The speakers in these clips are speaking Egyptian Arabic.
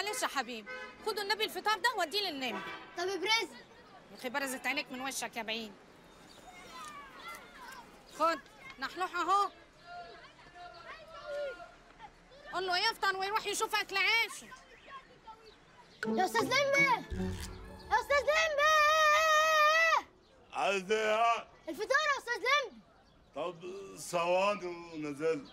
معلش يا حبيبي خدوا النبي الفطار ده وديه للنمر طب ابرز اخي برزت عينيك من وشك يا بعيد خد نحلوح اهو قول له يفطر ويروح يشوف اكل عيشه يا استاذ لمبي يا استاذ لمبي عايز ايه الفطار يا استاذ لمبي طب ثواني ونزلت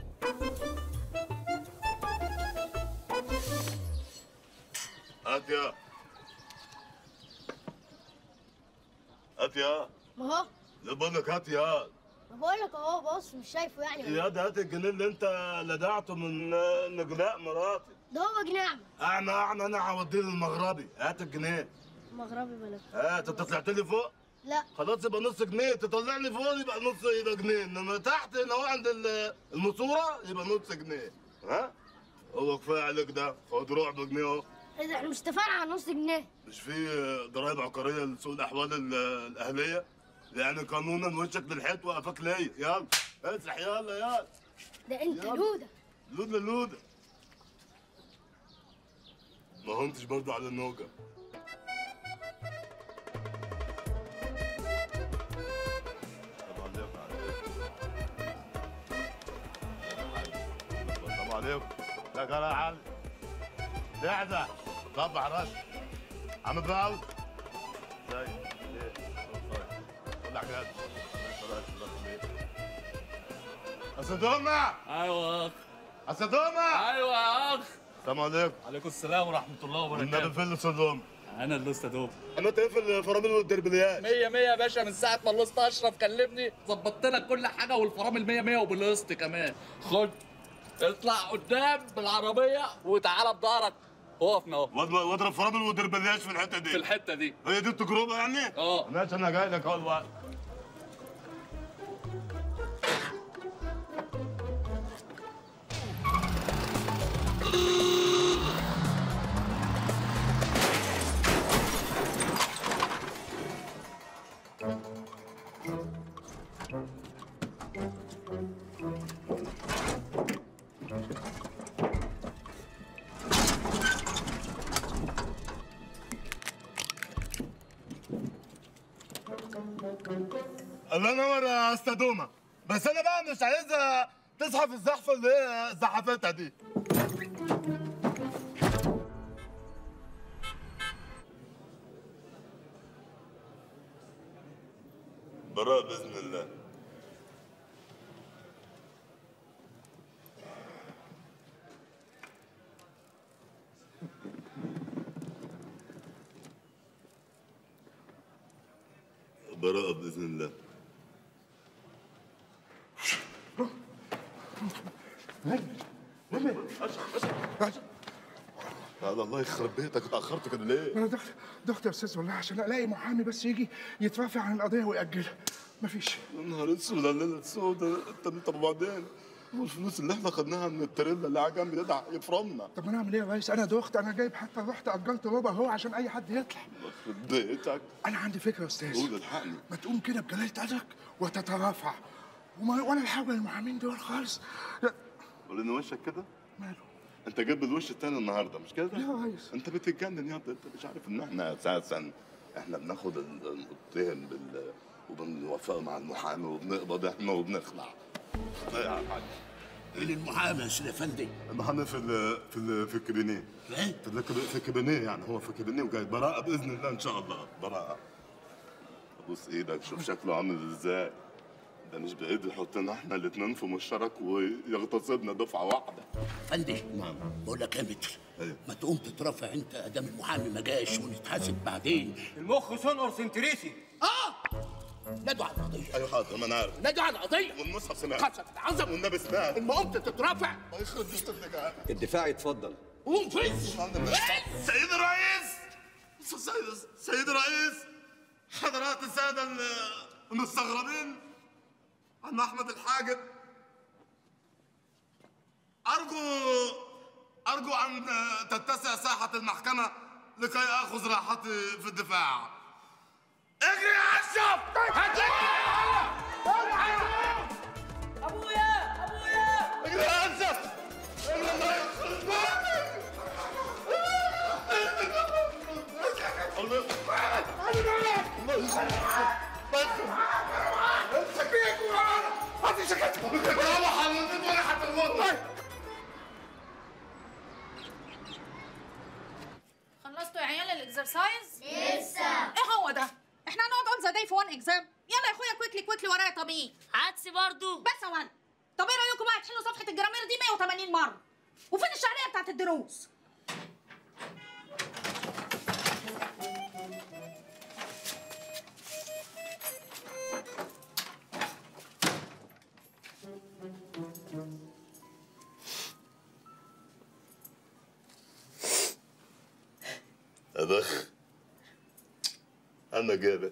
هات يا هات يا ما هو لا بقول لك هات يا ما بقول لك اهو بص مش شايفه يعني يا ده هات الجنيه اللي انت لدعته من نجلاء مراتي ده هو جناع اعمى اعمى انا هوديه للمغربي هات الجنيه مغربي بلد هات انت طلعت لي فوق لا خلاص يبقى نص جنيه تطلعني فوق يبقى نص يبقى جنيه انما تحت هنا هو عند ال- الماسوره يبقى نص جنيه ها هو كفايه عليك ده خد روح بجنيه اهو ايه ده احنا مش اتفقنا على نص جنيه مش في ضرائب عقاريه لسوق الاحوال ال- الاهليه يعني قانونا وشك للحيط وقفك ليا يلا اسرح يلا يلا ده انت يلا. لوده لوده لوده ما هنتش برضه على النوجه السلام عليكم لك يا علي دعدع صبح رش عم براوي ازاي ايه طلع جد أسدومة ايوه أسدومة ايوه يا اخ السلام عليكم عليكم السلام ورحمه الله والنبي وبركاته فين الصدوم انا اللي لسه دوب انا في الفرامل والدربليات مية مية يا باشا من ساعة ما اللوست أشرف كلمني ظبطت لك كل حاجة والفرامل مية مية وبالقسط كمان خد اطلع قدام بالعربية وتعالى بضهرك وقفنا اهو واضرب واضرب فرامل والدربليات في الحته دي في الحتة دي هي دي التجربه يعني؟ اه ماشي انا جاي لك اهو الوقت الله ينور يا استاذ دوما بس انا بقى مش عايزها تصحى في الزحفه اللي هي زحفتها دي براء باذن الله براءة بإذن الله هذا الله يخرب بيتك اتأخرت كده ليه؟ انا دخت دخت يا استاذ والله عشان الاقي محامي بس يجي يترافع عن القضيه ويأجلها مفيش يا نهار اسود الليلة السوداء انت طب وبعدين؟ والفلوس اللي احنا خدناها من التريلا اللي على جنب ده يفرمنا طب انا اعمل ايه يا ريس انا دخت انا جايب حتى رحت اجرت ربع اهو عشان اي حد يطلع يخرب بيتك انا عندي فكره يا استاذ قول الحقني ما تقوم كده بجلاله قدرك وتترافع وما وانا الحاجه المحامين دول خالص لا قول ان وشك كده ماله انت جايب الوش التاني النهارده مش كده؟ يا ريس انت بتتجنن يا انت انت مش عارف ان احنا اساسا احنا بناخد ال- المتهم بال وبنوافق مع المحامي وبنقبض احنا وبنخلع يا حاج مين المحامي يا سيدي افندي؟ المحامي في ال في ال في الكابينيه ايه؟ في الكب- في الكابينيه يعني هو في الكابينيه وجاي براءة بإذن الله إن شاء الله براءة بص إيدك شوف شكله عامل إزاي ده مش بإيد يحطنا إحنا الاتنين في مشترك ويغتصبنا دفعة واحدة افندي نعم بقول لك ايه يا متر أيوه. ما تقوم تترافع انت ادام المحامي ما جاش ونتحاسب بعدين المخ سنقر سنتريسي اه نادوا على القضيه أيوه حاضر ما أنا عارف نادوا على القضيه والمصحف سمعت قسم عظم والنبي سمعت اما قمت تترافع الله يخرب بيت ابنك الدفاع يتفضل قوم فز سيد الرئيس سيد سيد الرئيس حضرات السادة المستغربين عم أحمد الحاجب أرجو أرجو أن تتسع ساحة المحكمة لكي آخذ راحتي في الدفاع اجري يا أشرف ابويا ابويا اجري يا أشرف اجري الله يخرب بيتك امسك بيك هاتي سكت برافو حمودي ولا حتى الموت خلصتوا يا عيال الاكسرسايز؟ لسه ايه هو ده؟ احنا هنقعد اون ذا داي في وان اكزام يلا يا اخويا كويكلي كويكلي ورايا طبيعي عدسي برضو بس يا ولد طب ايه رايكم بقى تحلوا صفحه الجرامير دي 180 مره وفين الشعريه بتاعت الدروس؟ أبخ أنا جابت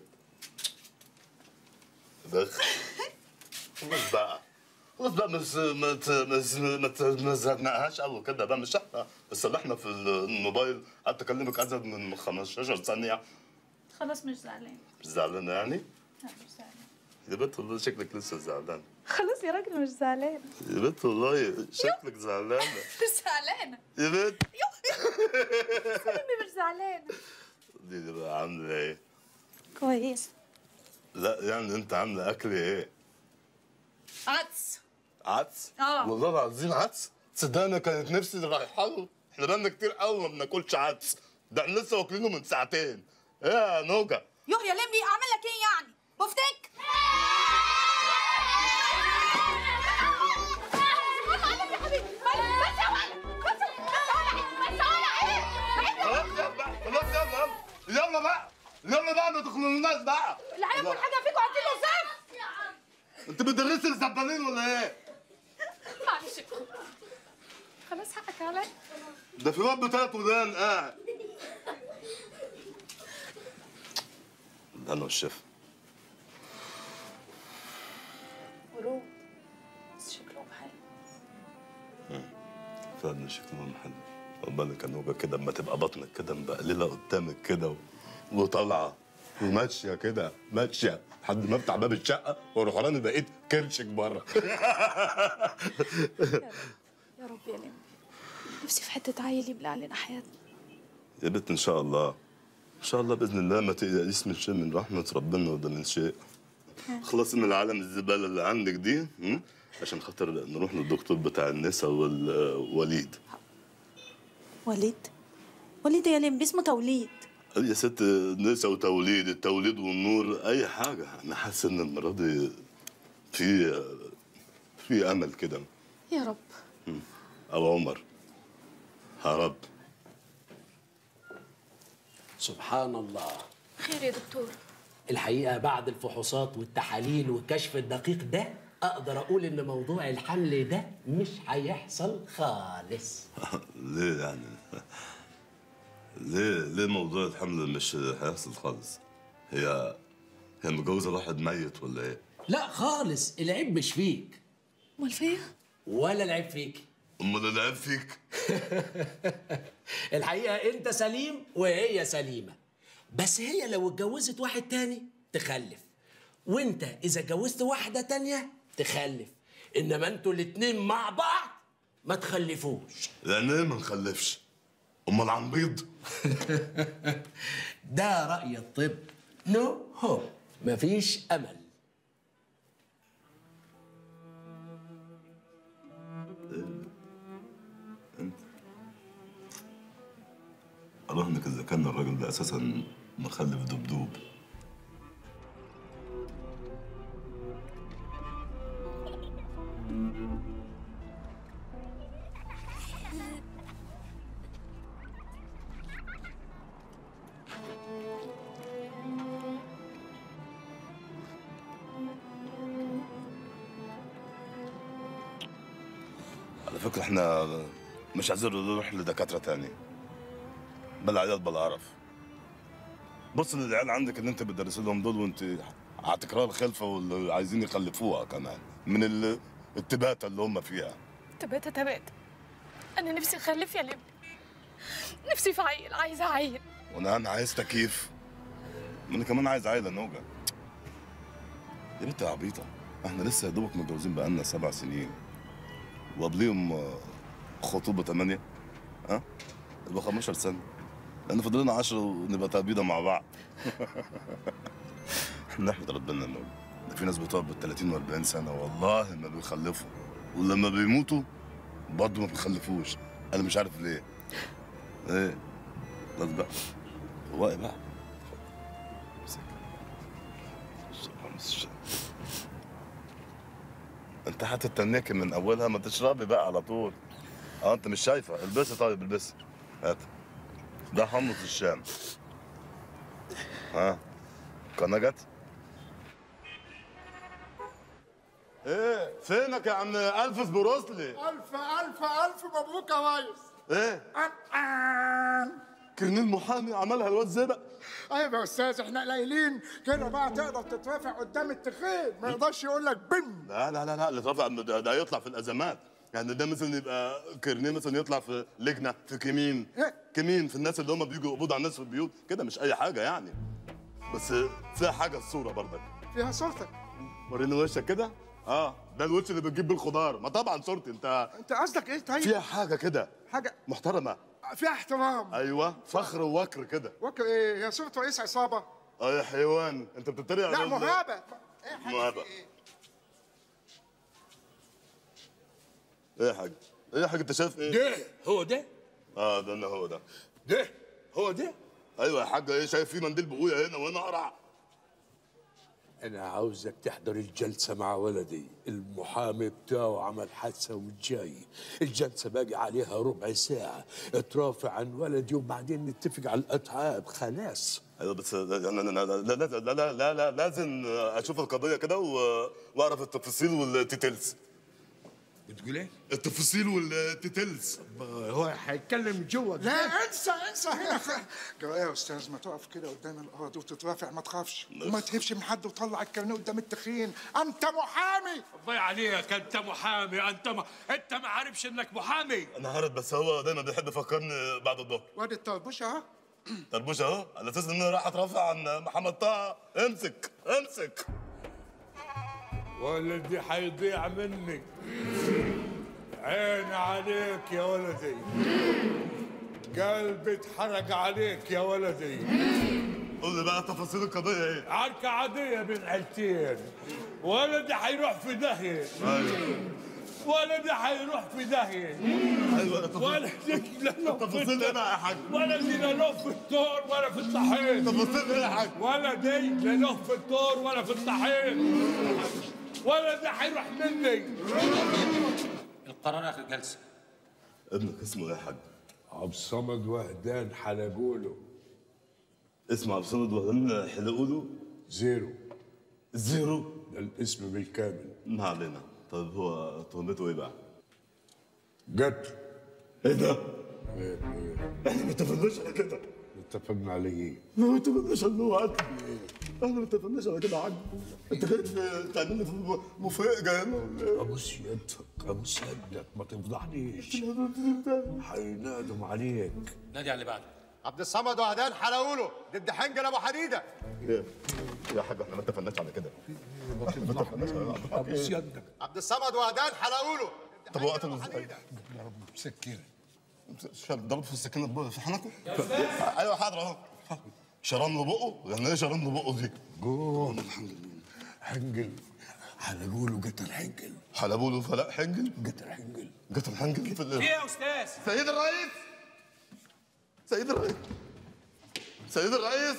أبخ خلص بقى خلص بقى مش ما ت- مش ما ت- ما زهقناهاش قوي كده بقى مش احنا بس اللي احنا في الموبايل قعدت اكلمك ازيد من 15 ثانيه خلاص مش زعلان مش زعلانه يعني؟ لا مش زعلان يا بنت والله شكلك لسه زعلان خلاص يا راجل مش زعلان يا بنت والله شكلك زعلانه مش زعلانه يا بنت امي مش زعلانه دي دي بقى عامله ايه؟ كويس لا يعني انت عامله اكل ايه؟ عدس عدس؟ آه. والله العظيم عدس تصدقني كانت نفسي رايحه له احنا بقالنا كتير قوي ما بناكلش عدس ده احنا لسه واكلينه من ساعتين ايه يا نوجا يوه يا لمبي اعمل لك ايه يعني؟ بفتك خلاص يلا بقى خلاص يلا يلا يلا بقى يلا بقى ما تخلوناش بقى اللي هياكل حاجه فيكم هاتي له زف انت بتدرسي الزبالين ولا ايه؟ معلش خلاص حقك عليا ده في واد بتلات ودان قاعد ده انا والشيف ورود بس شكلهم حلو فعلا شكلهم حلو خد بالك يا نوجا كده اما تبقى بطنك كده مبقلله قدامك كده و... وطالعه وماشيه كده ماشيه لحد ما افتح باب الشقه واروح راني بقيت كرشك بره يا رب يا لمبي نفسي في حته عيل يملى علينا حياتنا يا بنت ان شاء الله ان شاء الله باذن الله ما تقلقيش من شيء من رحمه ربنا وده من شيء خلصي من العالم الزباله اللي عندك دي م? عشان خاطر نروح للدكتور بتاع النساء والوليد وليد وليد يا لمبي اسمه توليد يا ست نساء وتوليد التوليد والنور اي حاجه انا حاسس ان المره دي في في امل كده يا رب او عمر يا رب سبحان الله خير يا دكتور الحقيقة بعد الفحوصات والتحاليل والكشف الدقيق ده أقدر أقول إن موضوع الحمل ده مش هيحصل خالص ليه يعني ليه ليه موضوع الحمل مش هيحصل خالص هي هي متجوزه واحد ميت ولا ايه لا خالص العيب مش فيك امال فيا ولا العيب فيك امال العيب فيك الحقيقة أنت سليم وهي سليمة بس هي لو اتجوزت واحد تاني تخلف وأنت إذا اتجوزت واحدة تانية تخلف إنما أنتوا الاتنين مع بعض ما تخلفوش يعني ايه ما نخلفش امال عن بيض ده رأي الطب نو هو مفيش أمل اراهنك اذا كان الراجل ده اساسا مخلف دبدوب على فكرة احنا مش عايزين نروح لدكاترة تاني بلا عيال بلا قرف بص للعيال عندك اللي انت بتدرس لهم دول وانت على تكرار خلفة واللي عايزين يخلفوها كمان من ال- التباتة اللي هم فيها تبات تبات انا نفسي اخلف يا لمبي نفسي في عيل عايزه عيل وانا انا عايز تكييف وانا كمان عايز عيلة نوجة يا بنت يا عبيطة احنا لسه يا دوبك متجوزين بقالنا سبع سنين وقبليهم آه، خطوبة تمانية ها يبقى 15 سنة لأن فاضل لنا 10 ونبقى تقبيضة مع بعض احنا نحمد ربنا انه ده في ناس بتقعد بال 30 و 40 سنه والله ما بيخلفوا ولما بيموتوا برضه ما بيخلفوش انا مش عارف ليه ايه خلاص بقى واقف بقى امسك. امسك. انت هتتنكي من اولها ما تشربي بقى على طول اه انت مش شايفه البسي طيب البسي هات ده حمص الشام ها قناه جت ايه فينك يا عم الفس بروسلي الف الف الف مبروك يا ريس ايه الآن كرنيل محامي عملها الواد زبق ايوه يا استاذ احنا قليلين كده بقى تقدر تترافع قدام التخين ما يقدرش يقول لك بم لا لا لا لا اللي طبعا ده, ده يطلع في الازمات يعني ده مثلا يبقى كرنيه مثلا يطلع في لجنه في كمين إيه؟ كمين في الناس اللي هم بيجوا يقبضوا على الناس في البيوت كده مش اي حاجه يعني بس فيها حاجه الصوره برضك فيها صورتك وريني وشك كده اه ده الوش اللي بتجيب بيه الخضار ما طبعا صورتي انت انت قصدك ايه طيب فيها حاجه كده حاجه محترمه فيها احترام ايوه فخر ووكر كده وك ايه هي صورة رئيس عصابه اه يا حيوان انت بتتريق لا على ال- مهابه ايه حاجه مهابة. في ايه ايه يا حاج ايه يا حاج انت شايف ايه ده هو ده اه ده انا هو ده ده هو ده ايوه يا حاج ايه شايف في منديل بقويا هنا وانا اقرع انا عاوزك تحضر الجلسة مع ولدي المحامي بتاعه عمل حادثة وجاي الجلسة باقي عليها ربع ساعة اترافع عن ولدي وبعدين نتفق على الأتعاب خلاص ايوه بس لا لا لا لا لا لا لا لا, لا, لا لازم اشوف القضيه كده و- واعرف التفاصيل والتيتيلز بتقول ايه؟ التفاصيل والتيتيلز هو هيتكلم جوا لا انسى انسى هنا جرى يا استاذ ما تقف كده قدام القاضي وتترافع ما تخافش وما تهبش من حد وطلع الكارنيه قدام التخين انت محامي الله عليك انت محامي انت ما انت ما عارفش انك محامي انا عارف بس هو دايما بيحب يفكرني بعد الظهر وادي الطربوش اهو طربوش اهو على اساس ان انا راح اترافع عن محمد طه امسك امسك ولدي حيضيع مني عين عليك يا ولدي قلبي اتحرق عليك يا ولدي قول لي بقى تفاصيل القضيه ايه عركة عادية بين عيلتين ولدي حيروح في داهية ايوه ولدي حيروح في داهية ايوه التفاصيل ولدي لا له في التفاصيل ايه بقى يا حاج ولدي لا له في الدور ولا في الطحين التفاصيل ايه يا حاج ولدي لا له في الدور ولا في الطحين ولدي حيروح مني القرار اخر جلسه ابنك اسمه ايه يا حاج عبد الصمد وهدان حلقوله اسمه عبد الصمد وهن حلقوله زيرو زيرو ده الاسم بالكامل ما علينا طيب هو تهمته ايه بقى قتل ايه ده إيه إيه احنا ما اتفقناش على كده اتفقنا عليه ايه؟ ما اتفقناش على هو قتل احنا ما اتفقناش على كده يا حاج انت جاي تعمل لي في مفاجاه هنا ولا ايه ابوس يدك ابوس يدك ما تفضحنيش حينادم عليك نادي على اللي بعده عبد الصمد وهدان حلاوله ضد حنجل ابو حديده ايه يا حاج احنا ما اتفقناش على كده ما تفضحنيش ابوس يدك عبد الصمد وهدان حلاوله طب هو قتله ازاي؟ مسكين شاب ضرب في السكينه في حنكه؟ ايوه حاضر اهو شرم له بقه يعني ايه شرم له بقه دي؟ قول حنجل حلقوله قتل حنجل حلبوا له فلاح حنجل قتل حنجل قتل حنجل في ال- ايه يا استاذ سيد الرئيس سيد الرئيس سيد الرئيس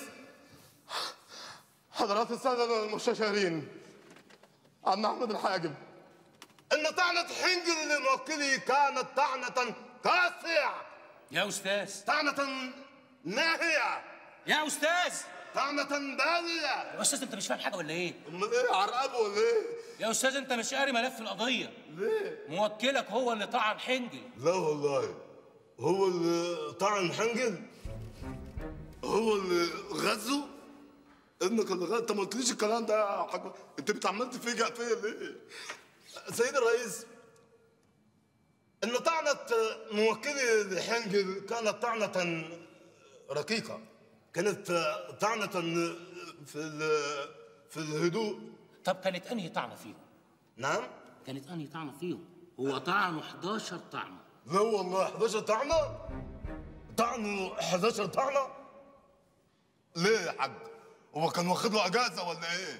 حضرات السادة المستشارين عم أحمد الحاجب إن طعنة حنجل لموكلي كانت طعنة قاسية يا استاذ طعنة ناهية يا استاذ طعنة بالية يا استاذ انت مش فاهم حاجه ولا ايه أمال إيه عرقبه ولا إيه؟ يا استاذ انت مش قاري ملف القضيه ليه؟ موكلك هو اللي طعن حنجل لا والله هو اللي طعن حنجل هو اللي غزه ابنك اللي غزه انت ما قلتليش الكلام ده يا حاج انت بتعمل تفاجئ فيا ليه؟ سيد الرئيس ان طعنة موكلي لحنجل كانت طعنة رقيقة كانت طعنة في ال- في الهدوء طب كانت انهي طعنه فيهم نعم كانت انهي طعنه فيهم هو طعنه 11 طعنه لا والله 11 طعنة طعنوا 11 طعنة ليه يا حاج هو كان واخد له اجازه ولا ايه؟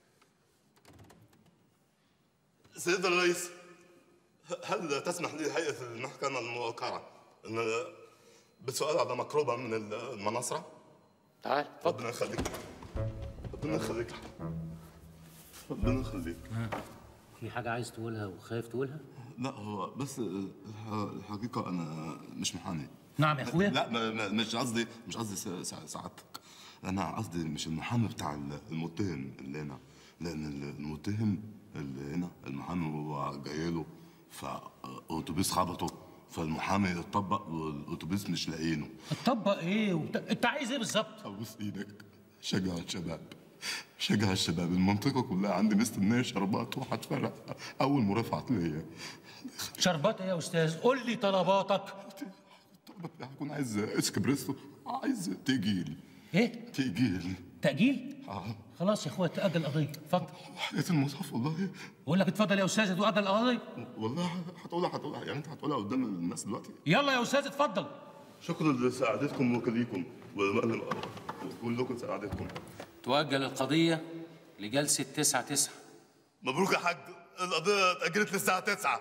سيد الرئيس هل تسمح لي هيئه المحكمه الموقره ان بسؤال على مكروبه من المناصره؟ تعال ربنا يخليك ربنا يخليك ربنا يخليك في حاجة عايز تقولها وخايف تقولها؟ لا هو بس الح- الحقيقه انا مش محامي نعم يا اخويا لا ما- ما- مش قصدي مش قصدي س- س- سعادتك انا قصدي مش المحامي بتاع ال- المتهم اللي هنا لان ال- المتهم اللي هنا المحامي هو جاي له فاوتوبيس خبطه فالمحامي اتطبق والاتوبيس مش لاقينه تطبق ايه وبت... انت عايز ايه بالظبط؟ ابوس ايدك شجع الشباب شجع الشباب المنطقه كلها عندي مستنيه شربات وهتفرق اول مرافعه ليا شربات ايه يا استاذ؟ قول لي طلباتك هكون عايز اسكبريسو عايز تجيل ايه؟ تجيل تأجيل؟ اه خلاص يا اخويا تأجل القضية اتفضل حياة المصحف والله بقول لك اتفضل يا استاذ تؤجل القضية والله هتقولها هتقولها يعني انت هتقولها قدام الناس دلوقتي يلا يا استاذ اتفضل شكرا لسعادتكم وكليكم وكلكم سعادتكم تؤجل القضية لجلسة تسعة تسعة مبروك يا حاج القضية اتأجلت للساعة 9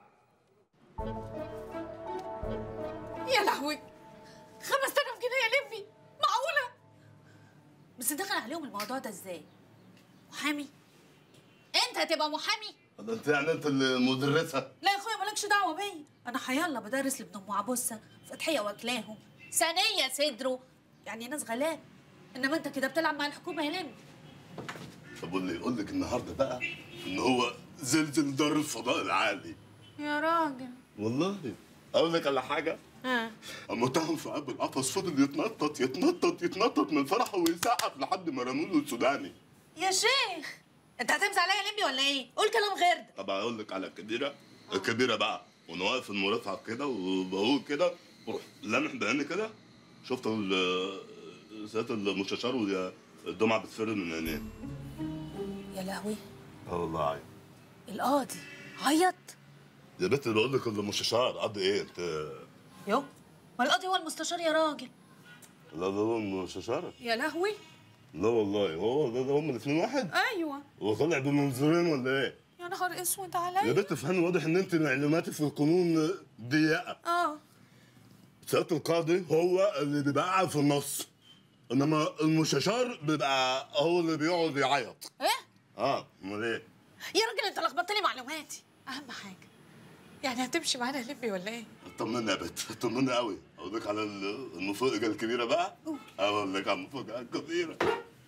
يا لهوي 5000 جنيه يا لمي معقولة بس دخل عليهم الموضوع ده ازاي محامي انت هتبقى محامي ده انت يعني انت المدرسة لا يا اخويا مالكش دعوه بيا انا حيالله بدرس لابن ام عبوسه فتحيه واكلاهم ثانيه صدره يعني ناس غلاب انما انت كده بتلعب مع الحكومه يا لمي طب واللي يقول لك النهارده بقى ان هو زلزل دار الفضاء العالي يا راجل والله اقول لك على حاجه ها المتهم في قلب القفص فضل يتنطط يتنطط يتنطط من فرحه ويسقف لحد ما رموا له السوداني يا شيخ انت هتمسح عليا يا لمي ولا ايه قول كلام غير ده طب اقول لك على الكبيره الكبيره بقى وانا واقف في المرافعه كده وبقول كده بروح لامح بعيني كده شفت ال- سياده المستشار والدمعه بتفر من عينيه يا لهوي اه والله عيب القاضي عيط يا بنت بقول لك المستشار قد ايه انت يو ما القاضي هو المستشار يا راجل لا ده هو المستشار يا لهوي لا والله هو ده, ده هم الاثنين واحد ايوه هو طالع بمنظورين ولا ايه يا نهار اسود يا عليا بنت فهمي واضح ان انت معلوماتك في القانون ضيقه اه سياده القاضي هو اللي بيبقى قاعد في النص انما المستشار بيبقى هو اللي بيقعد يعيط ايه اه امال ايه يا راجل انت لخبطت لي معلوماتي اهم حاجه يعني هتمشي معانا يا لمي ولا ايه طمنا يا بنت طمنا قوي اقول لك على ال- المفاجاه الكبيره بقى اقول لك على المفاجاه الكبيره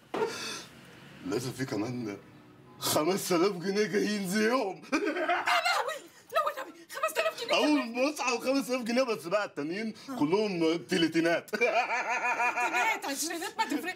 لازم في كمان 5000 جنيه جايين زيهم يا لهوي لو النبي 5000 جنيه اول مصحى 5000 جنيه بس بقى التانيين كلهم تلاتينات تلاتينات عشرينات ما تفرق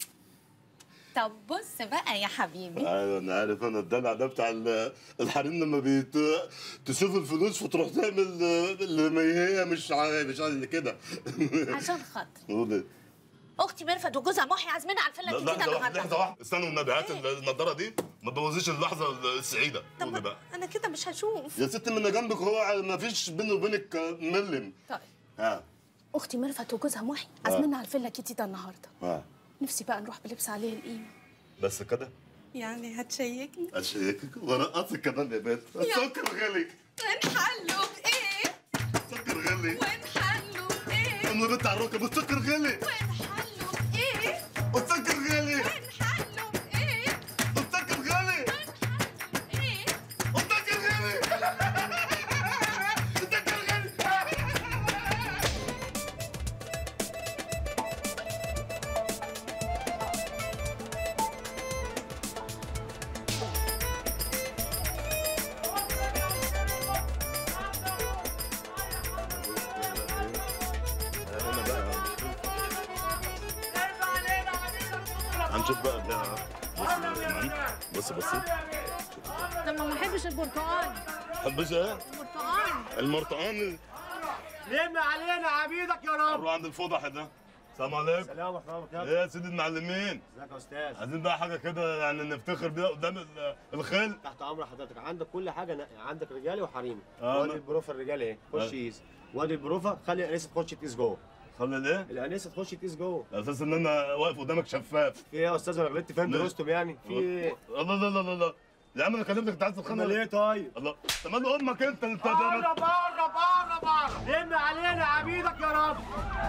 طب بص بقى يا حبيبي ايوه انا عارف انا الدلع ده بتاع ال- الحريم لما بيت تشوف الفلوس فتروح تعمل اللي ما هي مش ع- مش عايز كده عشان خاطر قول اختي ميرفت وجوزها محي عازمين على الفيلا لا، الجديده لحظه واحده لحظه النهارده واحده استنوا النبي هات النضاره دي ما تبوظيش اللحظه السعيده قولي بقى انا كده مش هشوف يا ست من جنبك هو ما فيش بيني وبينك ملم طيب ها اختي ميرفت وجوزها محي عازميننا على الفيلا الجديده النهارده ها نفسي بقى نروح بلبس عليه القيمه بس كده يعني هتشيكني اشيكك ورقصك كمان يا بنت السكر غلي ونحلوا بايه السكر غلي ونحلوا بايه انا بنت على الركب السكر غلي ونحلوا بايه السكر غلي ونحلوا بايه السكر غلي ايه السكر غلي السكر غلي هنشوف بقى ده بص بص بص لما ما احبش البرتقال حبش ايه؟ البرتقال المرطقان لم علينا عبيدك يا رب روح عند الفضح ده السلام عليكم سلام ورحمه الله وبركاته ايه يا سيدي المعلمين ازيك يا استاذ عايزين بقى حاجه كده يعني نفتخر بيها قدام ال- الخيل تحت امر حضرتك عندك كل حاجه نقي. عندك رجالي وحريمي آه، وادي ما- البروفه الرجالي اهي آه. خش قيس وادي البروفه خلي الانسه تخش تقيس جوه خلي الايه؟ الانسه تخش تقيس جوه على اساس ان انا واقف قدامك شفاف في ايه يا استاذ انا غلطت فهمت لا. رستم يعني في ايه الله لا لا لا لا يا عم انا كلمتك انت عايز تتخانق امال ايه طيب الله طب مال امك انت انت بره بره بره بره لم علينا عبيدك يا رب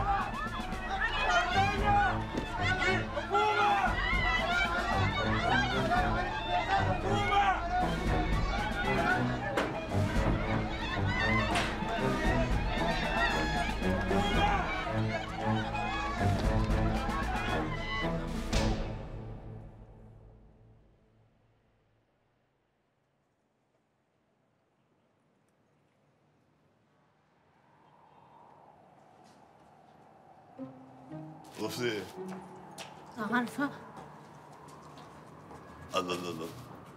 وفي ايه؟ عارفة الله الله الله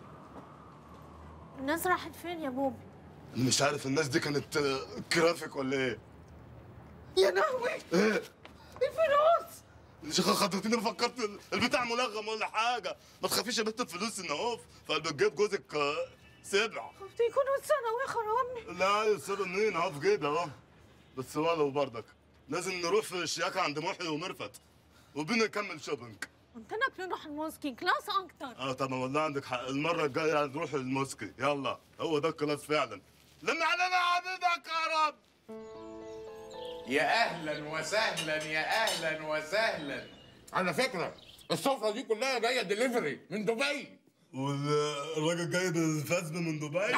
الناس راحت فين يا بوبي مش عارف الناس دي كانت آه، جرافيك ولا ايه؟ يا لهوي ايه؟ الفلوس شيخ خطتني فكرت البتاع ملغم ولا حاجه ما تخافيش يا بنت الفلوس النهوف فقلبك جايب جوزك آه، سبع خفت يكونوا اتسرقوا يا خرابني لا يصيروا منين اهو في جيبي اهو بس ولو برضك لازم نروح في الشياكة عند محي ومرفت وبينا نكمل شوبينج قلت لك نروح الموسكي كلاس اكتر اه طبعا والله عندك حق المرة الجاية نروح الموسكي يلا هو ده الكلاس فعلا لما علينا عبيدك يا رب يا اهلا وسهلا يا اهلا وسهلا على فكره السفره دي كلها جايه دليفري من دبي والراجل جايب الفزم من دبي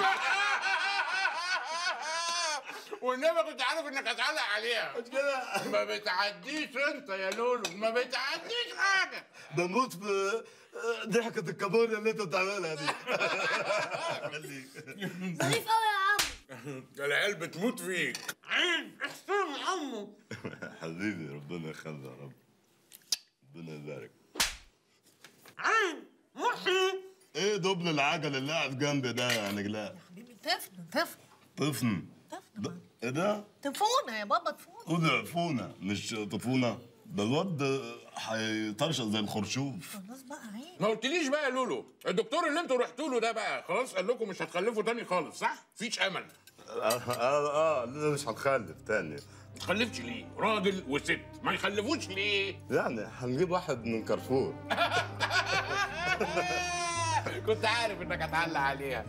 والنبي كنت عارف انك هتعلق عليها ما بتعديش انت يا لولو ما بتعديش حاجه بموت في آه، ضحكة الكابوريا اللي انت بتعملها دي خليك ظريف قوي يا عم العيال بتموت فيك عين احسن عمو حبيبي ربنا يخلي يا رب ربنا يبارك عين محي ايه دبل العجل اللي قاعد جنبي ده يا نجلاء حبيبي طفل طفل طفن طفل ده- ايه ده؟ طفونا يا بابا طفونا قول عفونة مش طفونة ده الواد هيطرشق زي الخرشوف خلاص بقى عيب ما قلتليش بقى يا لولو الدكتور اللي انتوا رحتوا له ده بقى خلاص قال لكم مش هتخلفوا تاني خالص صح؟ مفيش امل اه اه, آه لا مش هنخلف تاني ما تخلفش ليه؟ راجل وست ما يخلفوش ليه؟ يعني هنجيب واحد من كارفور كنت عارف انك هتعلق عليها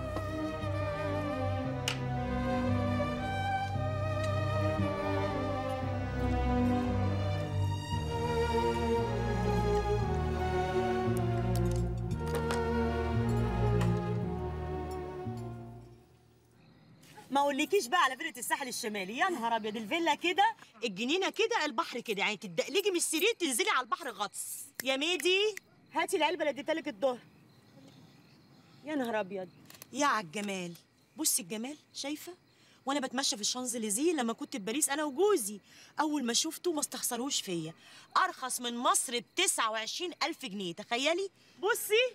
ما اقولكيش بقى على فيلة الساحل الشمالي يا نهار ابيض الفيلا كده الجنينه كده البحر كده يعني تدقلجي من السرير تنزلي على البحر غطس يا ميدي هاتي العلبه اللي اديتها لك الظهر يا نهار ابيض يا عالجمال بصي الجمال شايفه وانا بتمشى في الشانزليزيه لما كنت في باريس انا وجوزي اول ما شفته ما استخسروش فيا ارخص من مصر ب 29 الف جنيه تخيلي بصي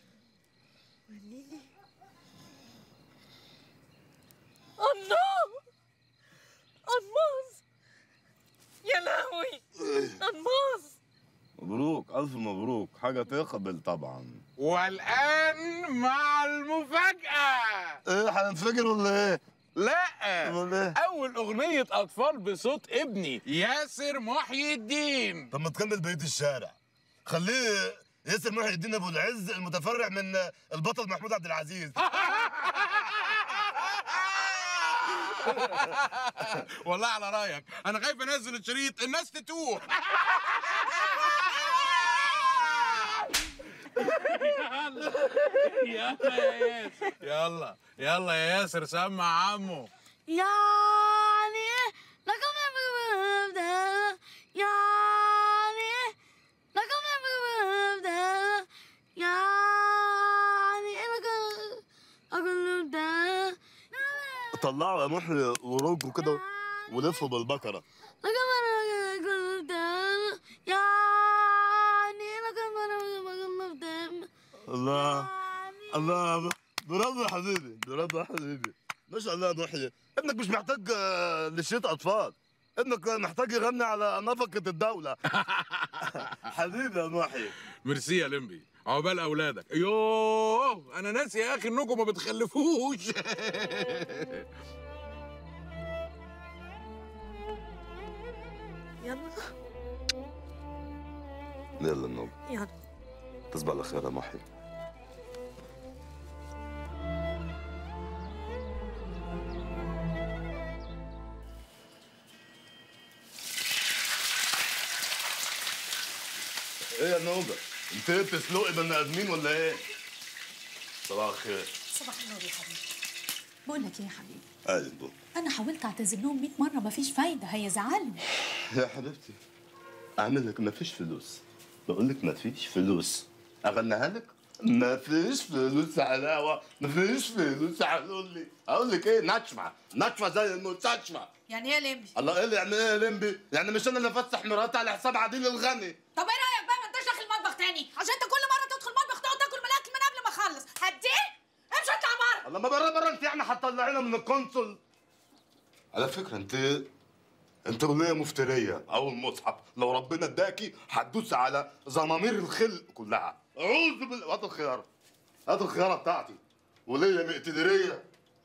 الله الماس يا لهوي الماس مبروك الف مبروك حاجة تقبل طبعا والان مع المفاجاه ايه هننفجر ولا ايه؟ لا امال ايه؟ اول اغنيه اطفال بصوت ابني ياسر محي الدين طب ما تكمل بقية الشارع خليه ياسر محي الدين ابو العز المتفرع من البطل محمود عبد العزيز والله على رايك انا خايف انزل الشريط الناس تتوه يلا يا ياسر يلا يلا يا ياسر سمع عمو يعني لكم مبدا يعني لكم مبدا يعني لكم أقول مبدا طلعوا يا محي وروجوا كده ولفوا بالبكرة لكم أقول مبدا يعني لكم أقول مبدا الله الله برافو يا حبيبي برافو يا حبيبي ما شاء الله يا محي ابنك مش محتاج آه، لشيت اطفال ابنك محتاج يغني على نفقة الدولة حبيبي يا محي ميرسي يا لمبي عقبال اولادك يوه انا ناسي يا اخي انكم ما بتخلفوش يلا يلا النوم يلا تصبح على خير يا محي ايه يا نوبة؟ انت إيه بتسلقي بني ادمين ولا ايه؟ صباح الخير صباح النور يا حبيبي بقول لك ايه يا حبيبي اهلا بو انا حاولت اعتذر لهم 100 مره مفيش فايده هيزعلوا يا حبيبتي اعمل لك مفيش فلوس بقول لك مفيش فلوس اغنيها لك مفيش فلوس علاوه مفيش فلوس قالوا لي اقول لك ايه نشفه نشفه زي المستشفى يعني ايه يا لمبي الله ايه اللي يعني ايه يا لمبي يعني مش انا اللي افسح مراتي على حساب عديل الغني طب ايه رايك بقى ما انتش داخل المطبخ تاني عشان انت كل مره تدخل المطبخ تقعد تاكل من الاكل من قبل ما اخلص هديه امشي اطلع بره الله ما بره بره انت يعني هتطلعينا من القنصل على فكره انت انت وليه مفتريه او المصحف لو ربنا اداكي هتدوس على زمامير الخلق كلها اعوذ بالله هات الخياره هات الخياره بتاعتي وليه مقتدريه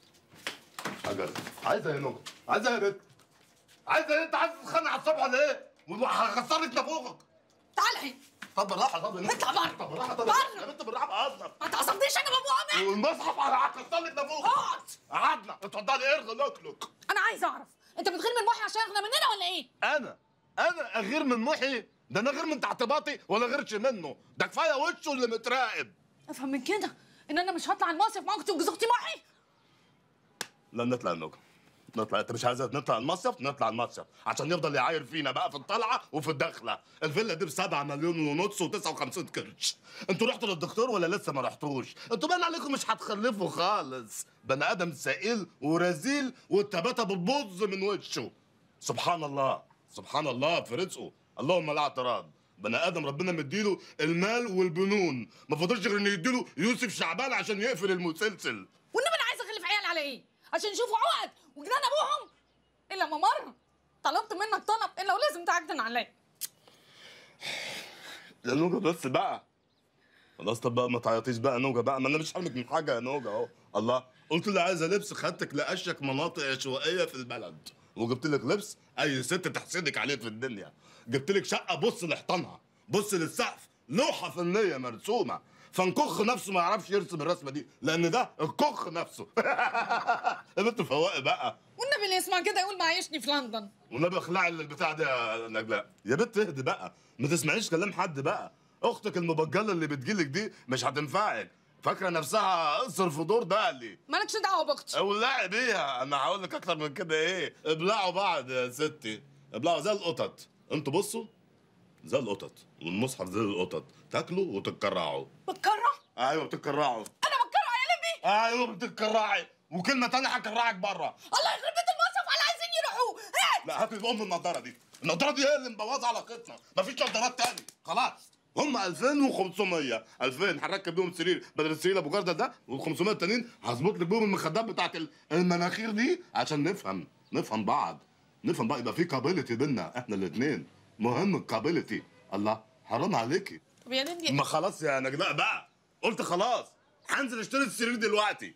حاجه عايزه ايه نجم عايزه ايه يا بنت عايزه ايه انت عايز تتخانق على الصبح ولا ايه وهخسر لك نافوخك تعال هنا طب بالراحه طب اطلع بره طب بالراحه طب بره يا بنت بالراحه بهزر ما تعصبنيش انا بابو عمي والمصحف هكسر لك نافوخك اقعد قعدنا اتفضلي ارغي لوكلوك انا عايز اعرف انت بتغير من محي عشان اغنى مننا ولا ايه انا انا اغير من محي ده انا غير من تحت باطي ولا غيرش منه ده كفايه وشه اللي متراقب افهم من كده ان انا مش هطلع المصيف معاك تنجز اختي محي لا نطلع النجم نطلع انت مش عايز نطلع المصيف نطلع المصيف عشان يفضل يعاير فينا بقى في الطلعه وفي الدخله الفيلا دي ب 7 مليون ونص و59 قرش انتوا رحتوا للدكتور ولا لسه ما رحتوش انتوا باين عليكم مش هتخلفوا خالص بني ادم سائل ورزيل والتباتة بتبظ من وشه سبحان الله سبحان الله في رزقه اللهم لا اعتراض بني ادم ربنا مديله المال والبنون ما فضلش غير انه يديله يوسف شعبان عشان يقفل المسلسل والنبي انا عايزه اخلف عيال على ايه عشان يشوفوا عقد وجيران ابوهم الا ما مره طلبت منك طلب الا ولازم تعجن عليا يا نوجة بس بقى خلاص طب بقى ما تعيطيش بقى يا نوجة بقى ما انا مش حرمك من حاجه يا نوجة اهو الله قلت لي عايزه لبس خدتك لاشك مناطق عشوائيه في البلد وجبت لك لبس اي ست تحسدك عليه في الدنيا جبت لك شقه بص لحيطانها بص للسقف لوحه فنيه مرسومه فنكخ نفسه ما يعرفش يرسم الرسمه دي لان ده الكخ نفسه يا بنت فواقي بقى والنبي اللي يسمع كده يقول معيشني في لندن والنبي اخلعي البتاع ده يا نجلاء يا بنت اهدي بقى ما تسمعيش كلام حد بقى اختك المبجله اللي بتجيلك دي مش هتنفعك فاكره نفسها قصر في دور دقلي مالكش دعوه باختي اولعي بيها انا هقول لك اكتر من كده ايه ابلعوا بعض يا ستي ابلعوا زي القطط انتوا بصوا زي القطط والمصحف زي القطط تاكلوا وتتكرعوا بتكرع ايوه بتتكرعوا انا بتكرع يا لمبي ايوه بتتكرعي وكلمه تانية هكرعك بره الله يخرب بيت المصيف على عايزين يروحوا هات لا هات ام النضاره دي النضاره دي هي اللي مبوظه علاقتنا مفيش نضارات تاني خلاص هم 2500 2000 هنركب بيهم سرير بدل السرير ابو جردل ده وال 500 التانيين هظبط لك بيهم المخدات بتاعت ال- المناخير دي عشان نفهم نفهم بعض نفهم بقى يبقى في كابيلتي بينا احنا الاثنين مهم الكابيلتي الله حرام عليكي طب يا لمبي ما خلاص يا نجلاء بقى قلت خلاص هنزل اشتري السرير دلوقتي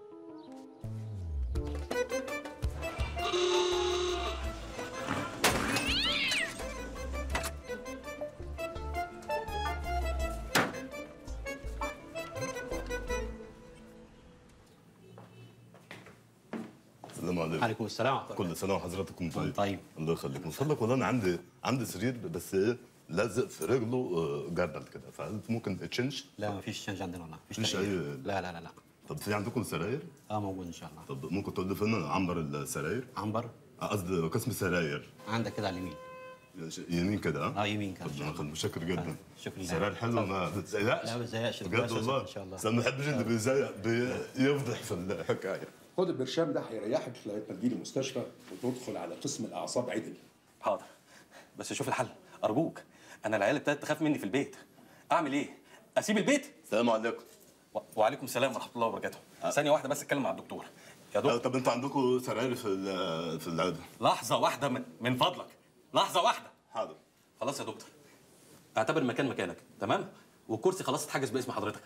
السلام عليكم عليكم السلام ورحمة الله كل سنه وحضراتكم طيب طيب. الله يخليك من فضلك والله انا عندي عندي سرير بس ايه لازق في رجله آه، جردل كده فهل ممكن تشنج لا مفيش تشنج عندنا والله مفيش مفيش تغيير. أي- لا لا لا لا طب في عندكم سراير؟ اه موجود ان شاء الله طب ممكن تقول لي فين عنبر السراير؟ عنبر آه، قصدي قسم السراير عندك كده على اليمين يمين كده ها؟ اه يمين كده طب انا متشكر جدا شكرا لله. سراير حلوه ما بتزيقش لا ما بتزيقش بجد كويس والله ان شاء الله بس انا ما بحبش اللي بيزيق بيفضح في الحكايه خد البرشام ده هيريحك لغايه ما تجيلي المستشفى وتدخل على قسم الاعصاب عدل حاضر بس شوف الحل ارجوك انا العيال ابتدت تخاف مني في البيت اعمل ايه اسيب البيت السلام عليكم و... وعليكم السلام ورحمه الله وبركاته ثانيه واحده بس اتكلم مع الدكتور يا آه، دكتور طب انتوا عندكم سراير في ال- في العياده لحظه واحده من, من فضلك لحظه واحده حاضر خلاص يا دكتور اعتبر المكان مكانك تمام والكرسي خلاص اتحجز باسم حضرتك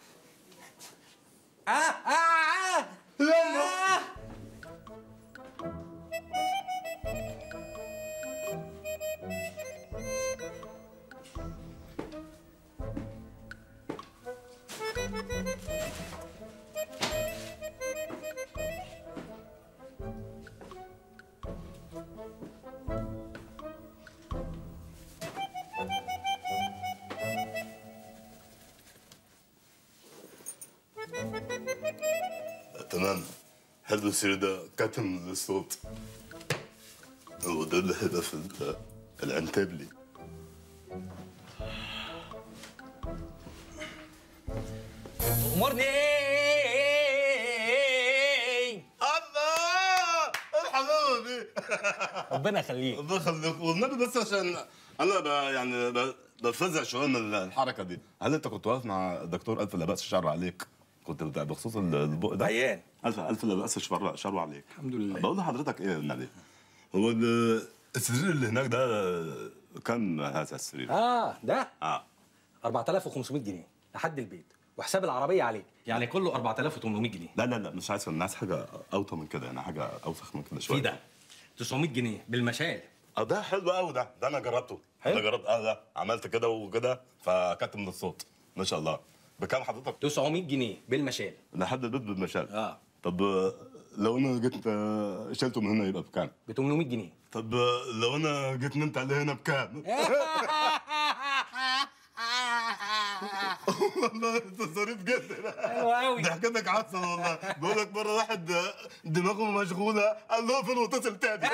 اه اه اه آه. تمام حلو السير ده كتم الصوت هو ده اللي هيبقى في ال- العنتبلي امرني الله الحلاوه ربنا يخليك الله يخليك والنبي بس عشان انا ب... يعني ب... بتفزع شويه من الحركه دي هل انت كنت واقف مع الدكتور الف لا باس الشر عليك كنت بتاع بخصوص ال- البق ده عيان الف الف لا باس الشر شر عليك الحمد لله بقول لحضرتك ايه النبي هو ال- السرير اللي هناك ده كم هذا السرير؟ اه ده اه 4500 جنيه لحد البيت وحساب العربيه عليه يعني كله 4800 جنيه لا لا لا مش عايز انا عايز حاجه اوطى من كده يعني حاجه اوسخ من كده شويه في ده 900 جنيه بالمشال اه ده حلو قوي ده ده انا جربته حلو ده جربت اه ده عملت كده وكده فكت من الصوت ما شاء الله بكام حضرتك 900 جنيه بالمشال لحد البيت بالمشال اه طب آه، لو انا جيت آه، شلته من هنا يبقى بكام ب 800 جنيه طب آه، لو انا جيت نمت عليه هنا بكام والله انت ظريف جدا حلو قوي ضحكتك عسل والله بقول لك مره واحد آه، دماغه مشغوله قال له فين واتصل تاني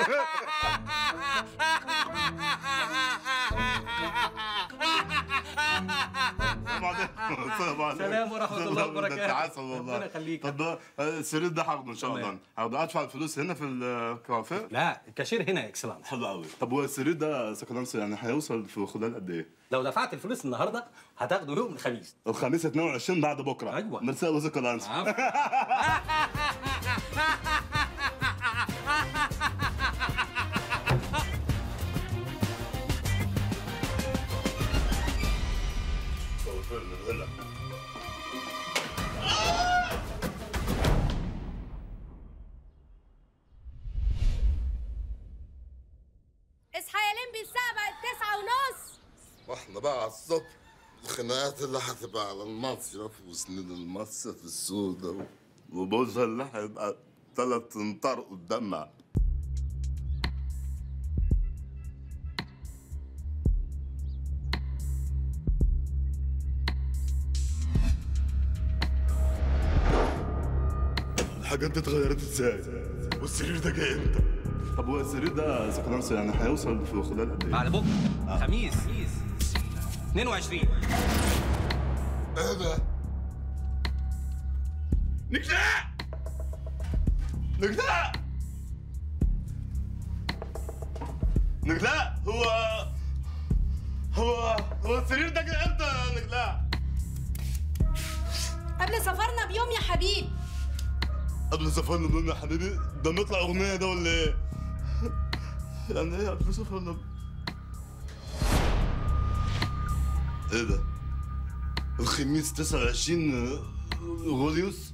السلام عليكم السلام عليكم سلام ورحمة الله وبركاته. انت عسل والله ربنا يخليك. طب آه، السرير ده هاخده ان شاء الله هاخده ادفع الفلوس هنا في الكافيه لا الكاشير هنا اكسلانس حلو قوي طب هو السرير ده سكنانس يعني هيوصل في خلال قد ايه؟ لو دفعت الفلوس النهارده هتاخده يوم الخميس الخميس 22 بعد بكره ايوه ميرسي ابو سكنانس اصحى يا لمبي الساعة بقت تسعة ونص واحنا بقى على الصبح الخناقات اللي هتبقى على المصيف وسنين المصيف السوداء وبوزها اللي هيبقى ثلاث امتار قدامنا الحاجات دي اتغيرت ازاي؟ والسرير ده جاي امتى؟ طب هو السرير ده سكنانس يعني هيوصل في خلال قد ايه؟ بعد بكره خميس 22 ايه ده؟ نجلاء نجلاء نجلاء هو هو هو السرير ده جه امتى يا نجلاء؟ قبل سفرنا بيوم يا حبيبي قبل سفرنا بيوم يا حبيبي ده نطلع اغنيه ده ولا ايه؟ يعني ايه قبل سفرنا ب- ايه ده؟ الخميس 29 غوليوس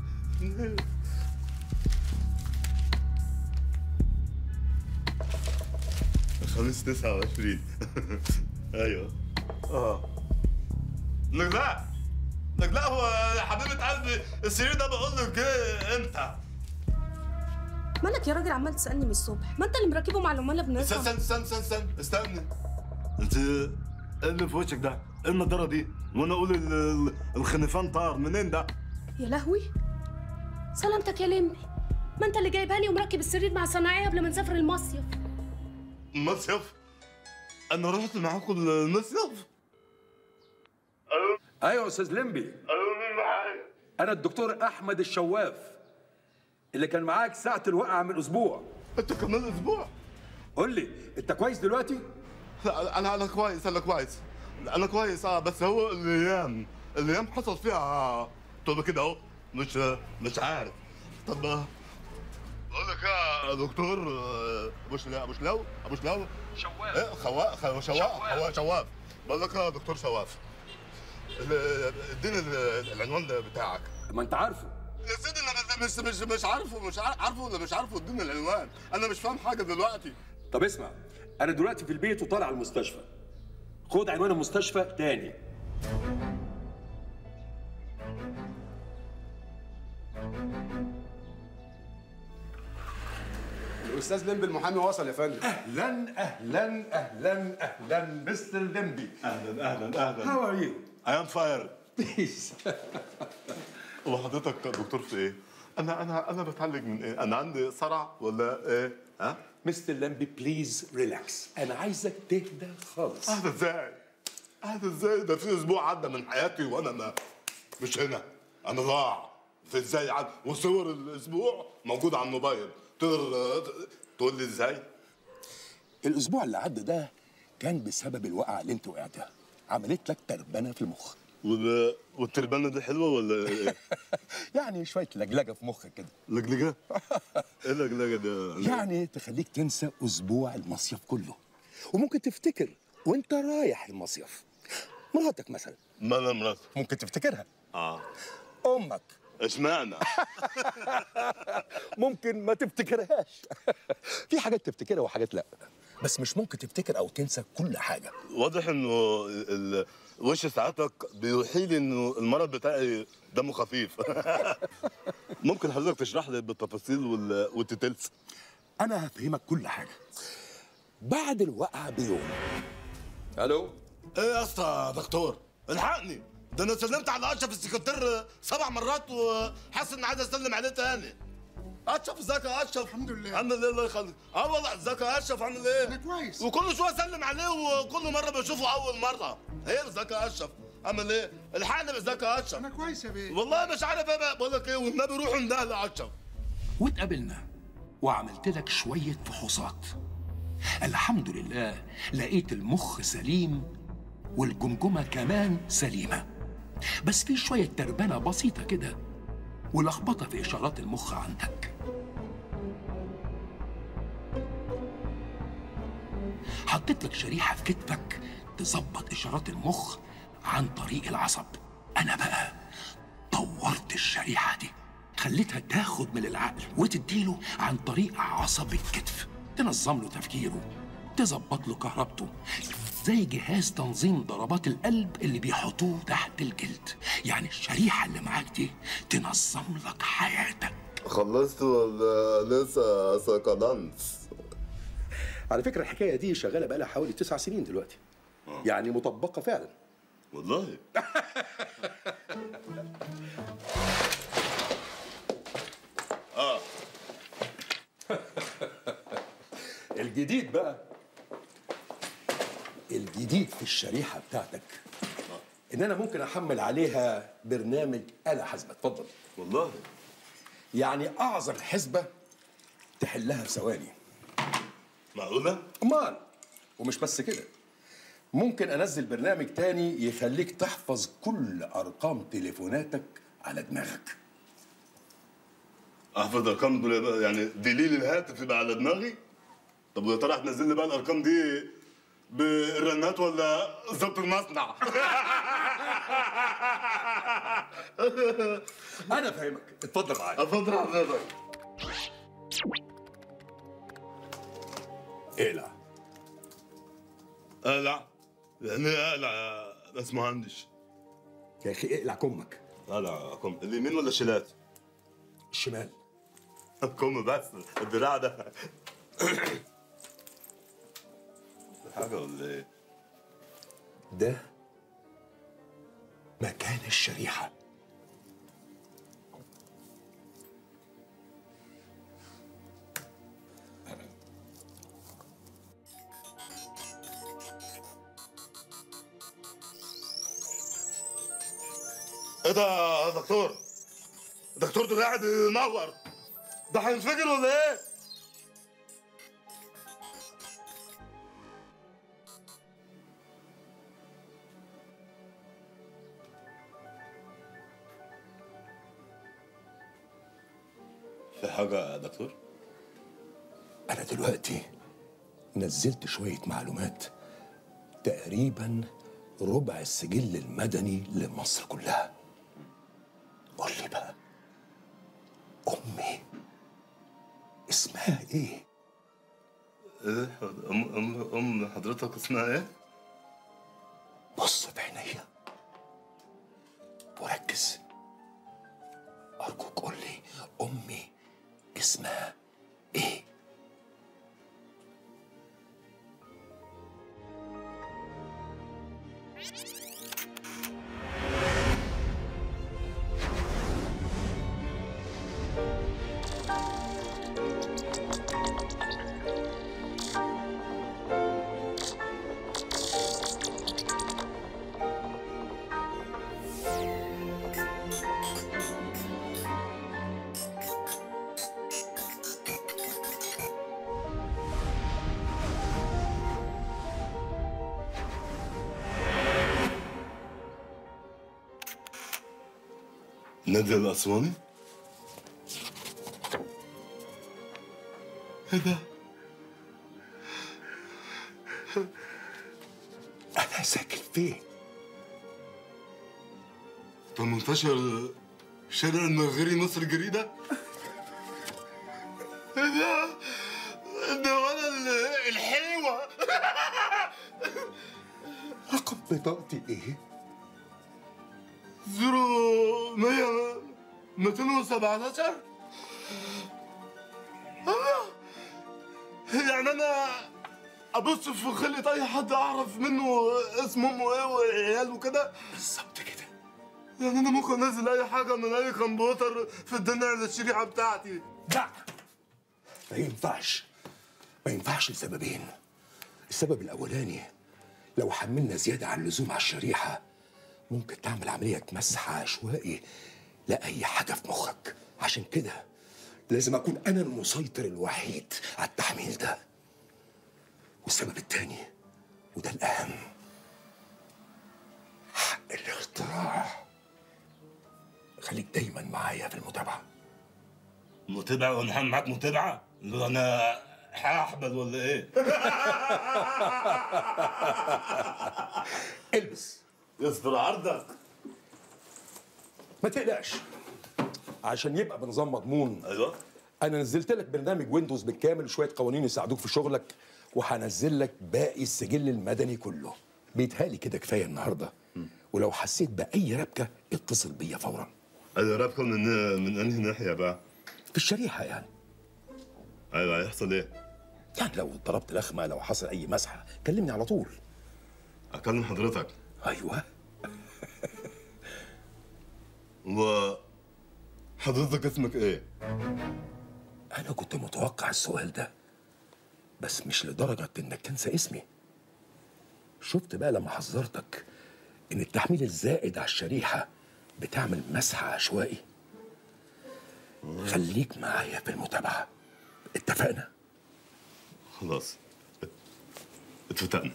الخميس 29 ايوه اه نجلاء نجلاء هو يا حبيبة قلبي السرير ده بقول لك جه امتى؟ مالك يا راجل عمال تسألني من الصبح ما انت اللي مركبه مع العمال استنى بنفهم استنى استنى استنى استنى استنى انت ايه اللي في وشك ده؟ ايه النضاره دي؟ وانا اقول ال- ال- الخنفان طار منين ده؟ يا لهوي سلامتك يا لمبي ما انت اللي جايبها لي ومركب السرير مع صناعيه قبل ما نسافر المصيف المصيف؟ انا رحت معاكم المصيف؟ ايوه يا استاذ لمبي ايوه مين معايا؟ انا الدكتور احمد الشواف اللي كان معاك ساعه الوقعه من اسبوع انت كمان اسبوع قول لي انت كويس دلوقتي لا انا انا كويس انا كويس انا كويس اه بس هو الايام الايام حصل فيها طب كده اهو مش مش عارف طب بقول لك يا دكتور آه، ابو شلا ابو شلاو ابو شلاو شواف ايه خوا خوا شواف هو شواف بقول لك يا دكتور شواف ال- اديني ال- العنوان ده بتاعك ما انت عارفه يا سيدي انا مش مش مش عارفه مش عار- عارفه ولا مش عارفه اديني العنوان انا مش فاهم حاجه دلوقتي طب اسمع انا دلوقتي في البيت وطالع المستشفى خد عنوان المستشفى تاني الاستاذ لمبي المحامي وصل يا فندم اهلا اهلا اهلا اهلا مستر لمبي اهلا اهلا اهلا How are you? I am fire وحضرتك دكتور في ايه؟ انا انا انا بتعالج من ايه؟ انا عندي صرع ولا ايه؟ ها؟ مستر لمبي بليز ريلاكس انا عايزك تهدى خالص اهدى ازاي؟ اهدى ازاي؟ ده في اسبوع عدى من حياتي وانا ما مش هنا انا ضاع في ازاي عد وصور الاسبوع موجوده على الموبايل تقدر تقول لي ازاي؟ الاسبوع اللي عدى ده كان بسبب الوقعه اللي انت وقعتها عملت لك تربنه في المخ وال... والتربانه دي حلوه ولا ايه؟ يعني شويه لجلجه في مخك كده لجلجه؟ ايه اللجلجه دي؟ يعني تخليك تنسى اسبوع المصيف كله وممكن تفتكر وانت رايح المصيف مراتك مثلا ما انا مراتي ممكن تفتكرها اه امك اشمعنى؟ ممكن ما تفتكرهاش في حاجات تفتكرها وحاجات لا بس مش ممكن تفتكر او تنسى كل حاجه واضح انه ال- وش ساعتك بيوحي لي انه المرض بتاعي دمه خفيف ممكن حضرتك تشرح لي بالتفاصيل وال- والتتلس انا هفهمك كل حاجه بعد الوقعه بيوم الو ايه يا اسطى يا دكتور الحقني ده انا سلمت على اشرف السكرتير سبع مرات وحاسس اني عايز اسلم عليه تاني اشرف ازيك يا اشرف الحمد لله عامل ايه الله يخليك اه والله ازيك يا اشرف عامل ايه انا كويس وكل شويه اسلم عليه وكل مره بشوفه اول مره ايه ازيك يا اشرف عامل ايه الحقني ازيك يا اشرف انا كويس يا بيه والله مش عارف ايه بقى بقول لك ايه والنبي روحوا اندهل يا اشرف واتقابلنا وعملت لك شويه فحوصات الحمد لله لقيت المخ سليم والجمجمه كمان سليمه بس في شويه تربنه بسيطه كده ولخبطه في اشارات المخ عندك حطيت لك شريحه في كتفك تظبط اشارات المخ عن طريق العصب انا بقى طورت الشريحه دي خليتها تاخد من العقل وتديله عن طريق عصب الكتف تنظم له تفكيره تظبط له كهربته زي جهاز تنظيم ضربات القلب اللي بيحطوه تحت الجلد يعني الشريحة اللي معاك دي تنظم لك حياتك خلصت ولا لسه سكدانس على فكرة الحكاية دي شغالة بقالها حوالي تسع سنين دلوقتي يعني مطبقة فعلا والله اه الجديد بقى الجديد في الشريحة بتاعتك إن أنا ممكن أحمل عليها برنامج آلة حاسبة اتفضل والله يعني أعظم حسبة تحلها في ثواني معقولة؟ أمال ومش بس كده ممكن أنزل برنامج تاني يخليك تحفظ كل أرقام تليفوناتك على دماغك احفظ ارقام دول بقى يعني دليل الهاتف يبقى على دماغي طب ويا ترى هتنزل لي بقى الارقام دي بالرنات ولا ظبط المصنع أنا فاهمك اتفضل معايا اتفضل حضرتك اقلع اقلع يعني ايه اقلع يا ناس مهندس يا أخي اقلع كمك اقلع كم اليمين ولا الشمال؟ الشمال كم بس الدراع ده حاجة ولا ايه؟ ده مكان الشريحة ايه ده يا دكتور؟ الدكتور ده قاعد ينور ده هينفجر ولا ايه؟ في حاجة يا دكتور؟ أنا دلوقتي نزلت شوية معلومات تقريبا ربع السجل المدني لمصر كلها قول لي بقى أمي اسمها إيه؟ ايه ام ام ام حضرتك اسمها ايه؟ بص في عينيا وركز أرجوك قول لي أمي اسمها إيه؟ نادية الأسواني؟ ايه ده؟ انا ساكن فين 18 شارع المرغري مصر الجديدة؟ ايه ده؟ ده ولا ال- الحلوة رقم بطاقتي ايه زيرو مية ميتين وسبعتاشر أنا يعني أنا أبص في خلة أي حد أعرف منه اسم أمه إيه وعياله وكده بالظبط كده يعني أنا ممكن أنزل أي حاجة من أي كمبيوتر في الدنيا على الشريحة بتاعتي لا ما ينفعش ما ينفعش لسببين السبب الاولاني لو حملنا زياده عن اللزوم على الشريحه ممكن تعمل عمليه مسح عشوائي لاي حاجه في مخك عشان كده لازم اكون انا المسيطر الوحيد على التحميل ده والسبب التاني وده الاهم حق الاختراع خليك دايما معايا في المتابعه متابعة وأنا هعمل معاك متابعة؟ اللي أنا هحبل ولا إيه؟ البس يصبر عرضك ما تقلقش عشان يبقى بنظام مضمون ايوه انا نزلت لك برنامج ويندوز بالكامل وشويه قوانين يساعدوك في شغلك وهنزل لك باقي السجل المدني كله بيتهالي كده كفايه النهارده ولو حسيت باي ربكه اتصل بيا فورا أيوة رابكم من من أنهي ناحية بقى؟ في الشريحه يعني أيوة هيحصل إيه؟ يعني لو ضربت لخمه لو حصل اي مسحه كلمني على طول أكلم حضرتك ايوه و حضرتك اسمك إيه؟ انا كنت متوقع السؤال ده بس مش لدرجه انك تنسى اسمي شفت بقى لما حذرتك ان التحميل الزائد على الشريحه بتعمل مسح عشوائي خليك معايا في المتابعه اتفقنا خلاص اتفتقنا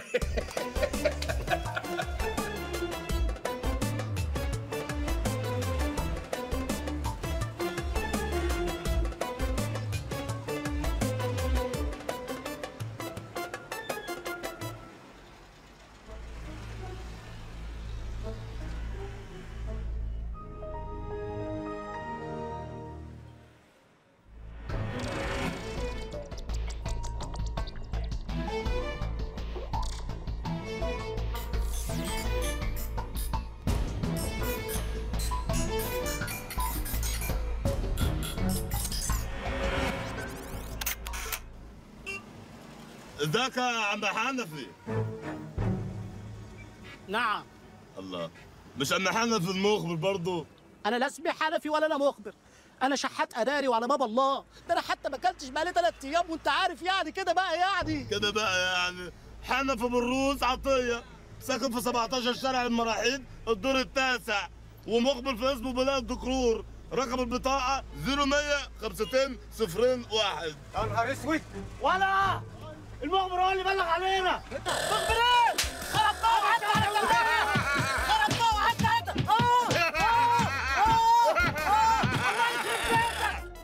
ازيك يا عم حنفي نعم الله مش عم حنفي المخبر برضه انا لا اسمي حنفي ولا انا مخبر انا شحات اداري وعلى باب الله ده انا حتى ما اكلتش بقالي ثلاث ايام وانت عارف يعني كده بقى يعني كده بقى يعني حنفي بالروس عطيه ساكن في 17 شارع المراحيض الدور التاسع ومقبل في اسمه بلاد الدكرور رقم البطاقة 0100 52 صفرين واحد يا نهار اسود ولا المخبر هو اللي بلغ علينا مخبر ايه؟ خربتوه حتى على خربتوه حتى انت اه اه اه اه الله يخرب بيتك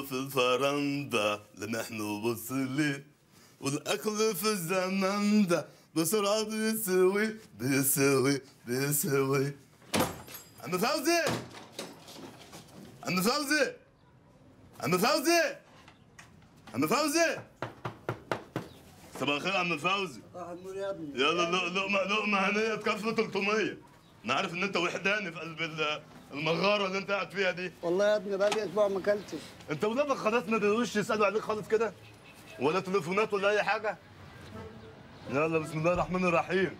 في الفرندا لنحن وصلي والاكل في الزمن ده بسرعه بيسوي بيسوي بيسوي عم فوزي عم فوزي عم فوزي عم فوزي صباح الخير عم فوزي يا ابني يلا ل- لقمة لقمة هنية تكفي 300 أنا عارف إن أنت وحداني في قلب ال- المغارة اللي أنت قاعد فيها دي والله يا ابني بقالي اسبوع ما اكلتش أنت ولادك خلاص ما بيقولوش يسألوا عليك خالص كده ولا تليفونات ولا أي حاجة يلا بسم الله الرحمن الرحيم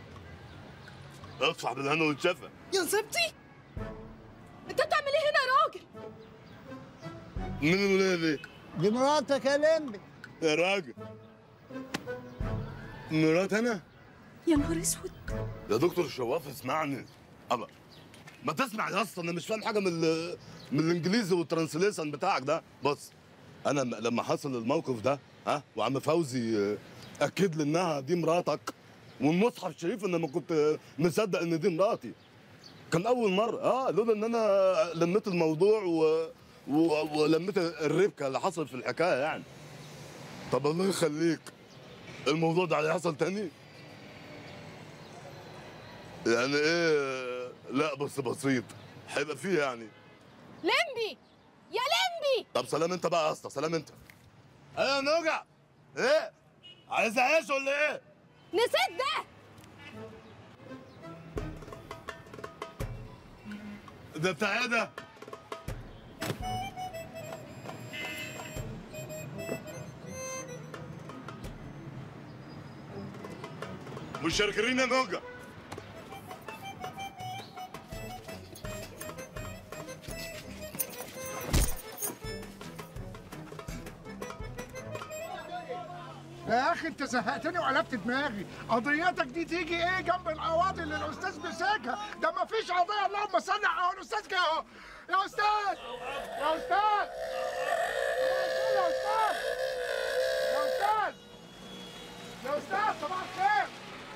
اصفح بالهنا والشفا يا زبطي انت بتعمل ايه هنا يا راجل مين الولاية دي؟ دي مراتك يا لمبي يا راجل مرات أنا؟ يا نهار اسود يا دكتور شواف اسمعني الله ما تسمع يا اسطى انا مش فاهم حاجه من ال- من الانجليزي والترانسليشن بتاعك ده بص انا م- لما حصل الموقف ده ها وعم فوزي آه، اكد لي انها دي مراتك والمصحف الشريف انا ما كنت مصدق ان دي مراتي كان اول مره اه لولا ان انا لميت الموضوع و... و... ولميت الربكه اللي حصل في الحكايه يعني طب الله يخليك الموضوع ده هيحصل تاني يعني ايه لا بس بسيط هيبقى فيه يعني لمبي يا لمبي طب سلام انت بقى يا اسطى سلام انت ايه يا نوجع ايه عايز اعيش ولا ايه نسيت ده ده بتاع ايه ده مشاركين يا نوجع يا اخي انت زهقتني وقلبت دماغي قضيتك دي تيجي ايه جنب القواضي اللي الاستاذ مسكها ده ما فيش قضيه اللهم صل على اهو الاستاذ جه اهو يا استاذ يا استاذ يا استاذ يا استاذ يا استاذ صباح الخير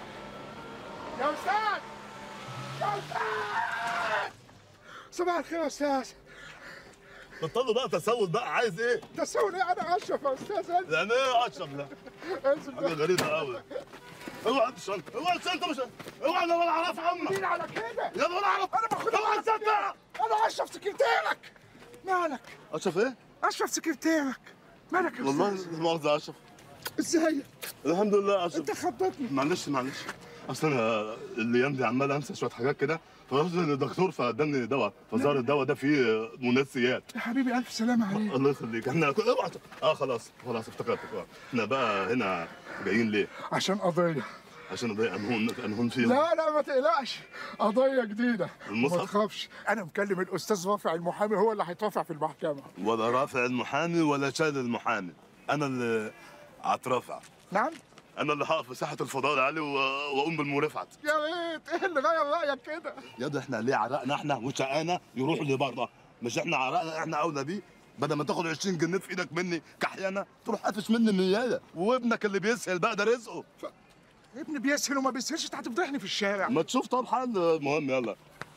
يا استاذ يا استاذ صباح الخير يا استاذ بطلوا بقى تسول بقى عايز ايه تسول ايه انا اشرف يا استاذ انزل يعني ايه اشرف ده انزل حاجه غريبه قوي اوعى تشنط اوعى تشنط مش اوعى انا ولا اعرف عمك مين على كده يا ولا اعرف انا باخد اوعى تصدق انا اشرف سكرتيرك مالك اشرف ايه اشرف سكرتيرك مالك يا والله استاذ لا مؤاخذه يا اشرف ازاي الحمد لله اشرف انت خضتني معلش معلش اصل انا الايام دي عمال انسى شويه حاجات كده فرحت للدكتور فاداني دواء فظهر الدواء ده فيه منسيات يا حبيبي الف سلامه عليك الله يخليك احنا كل- اوعى اه خلاص خلاص افتكرت احنا بقى هنا جايين ليه؟ عشان قضيه عشان نضيع انهون انهون فيهم لا لا ما تقلقش قضيه جديده المصحف؟ ما تخافش انا مكلم الاستاذ رافع المحامي هو اللي هيترافع في المحكمه ولا رافع المحامي ولا شايل المحامي انا اللي هترافع نعم انا اللي هقف في ساحه الفضاء العالي و- واقوم بالمرافعه يا ريت ايه اللي غير رايك كده يا ده احنا ليه عرقنا احنا وشقانا يروح لبره مش احنا عرقنا احنا اولى بيه بدل ما تاخد 20 جنيه في ايدك مني كحيانه تروح قافش مني ميايه وابنك اللي بيسهل بقى ده رزقه ابني بيسهل وما بيسهلش انت هتفضحني في الشارع ما تشوف طب حل المهم يلا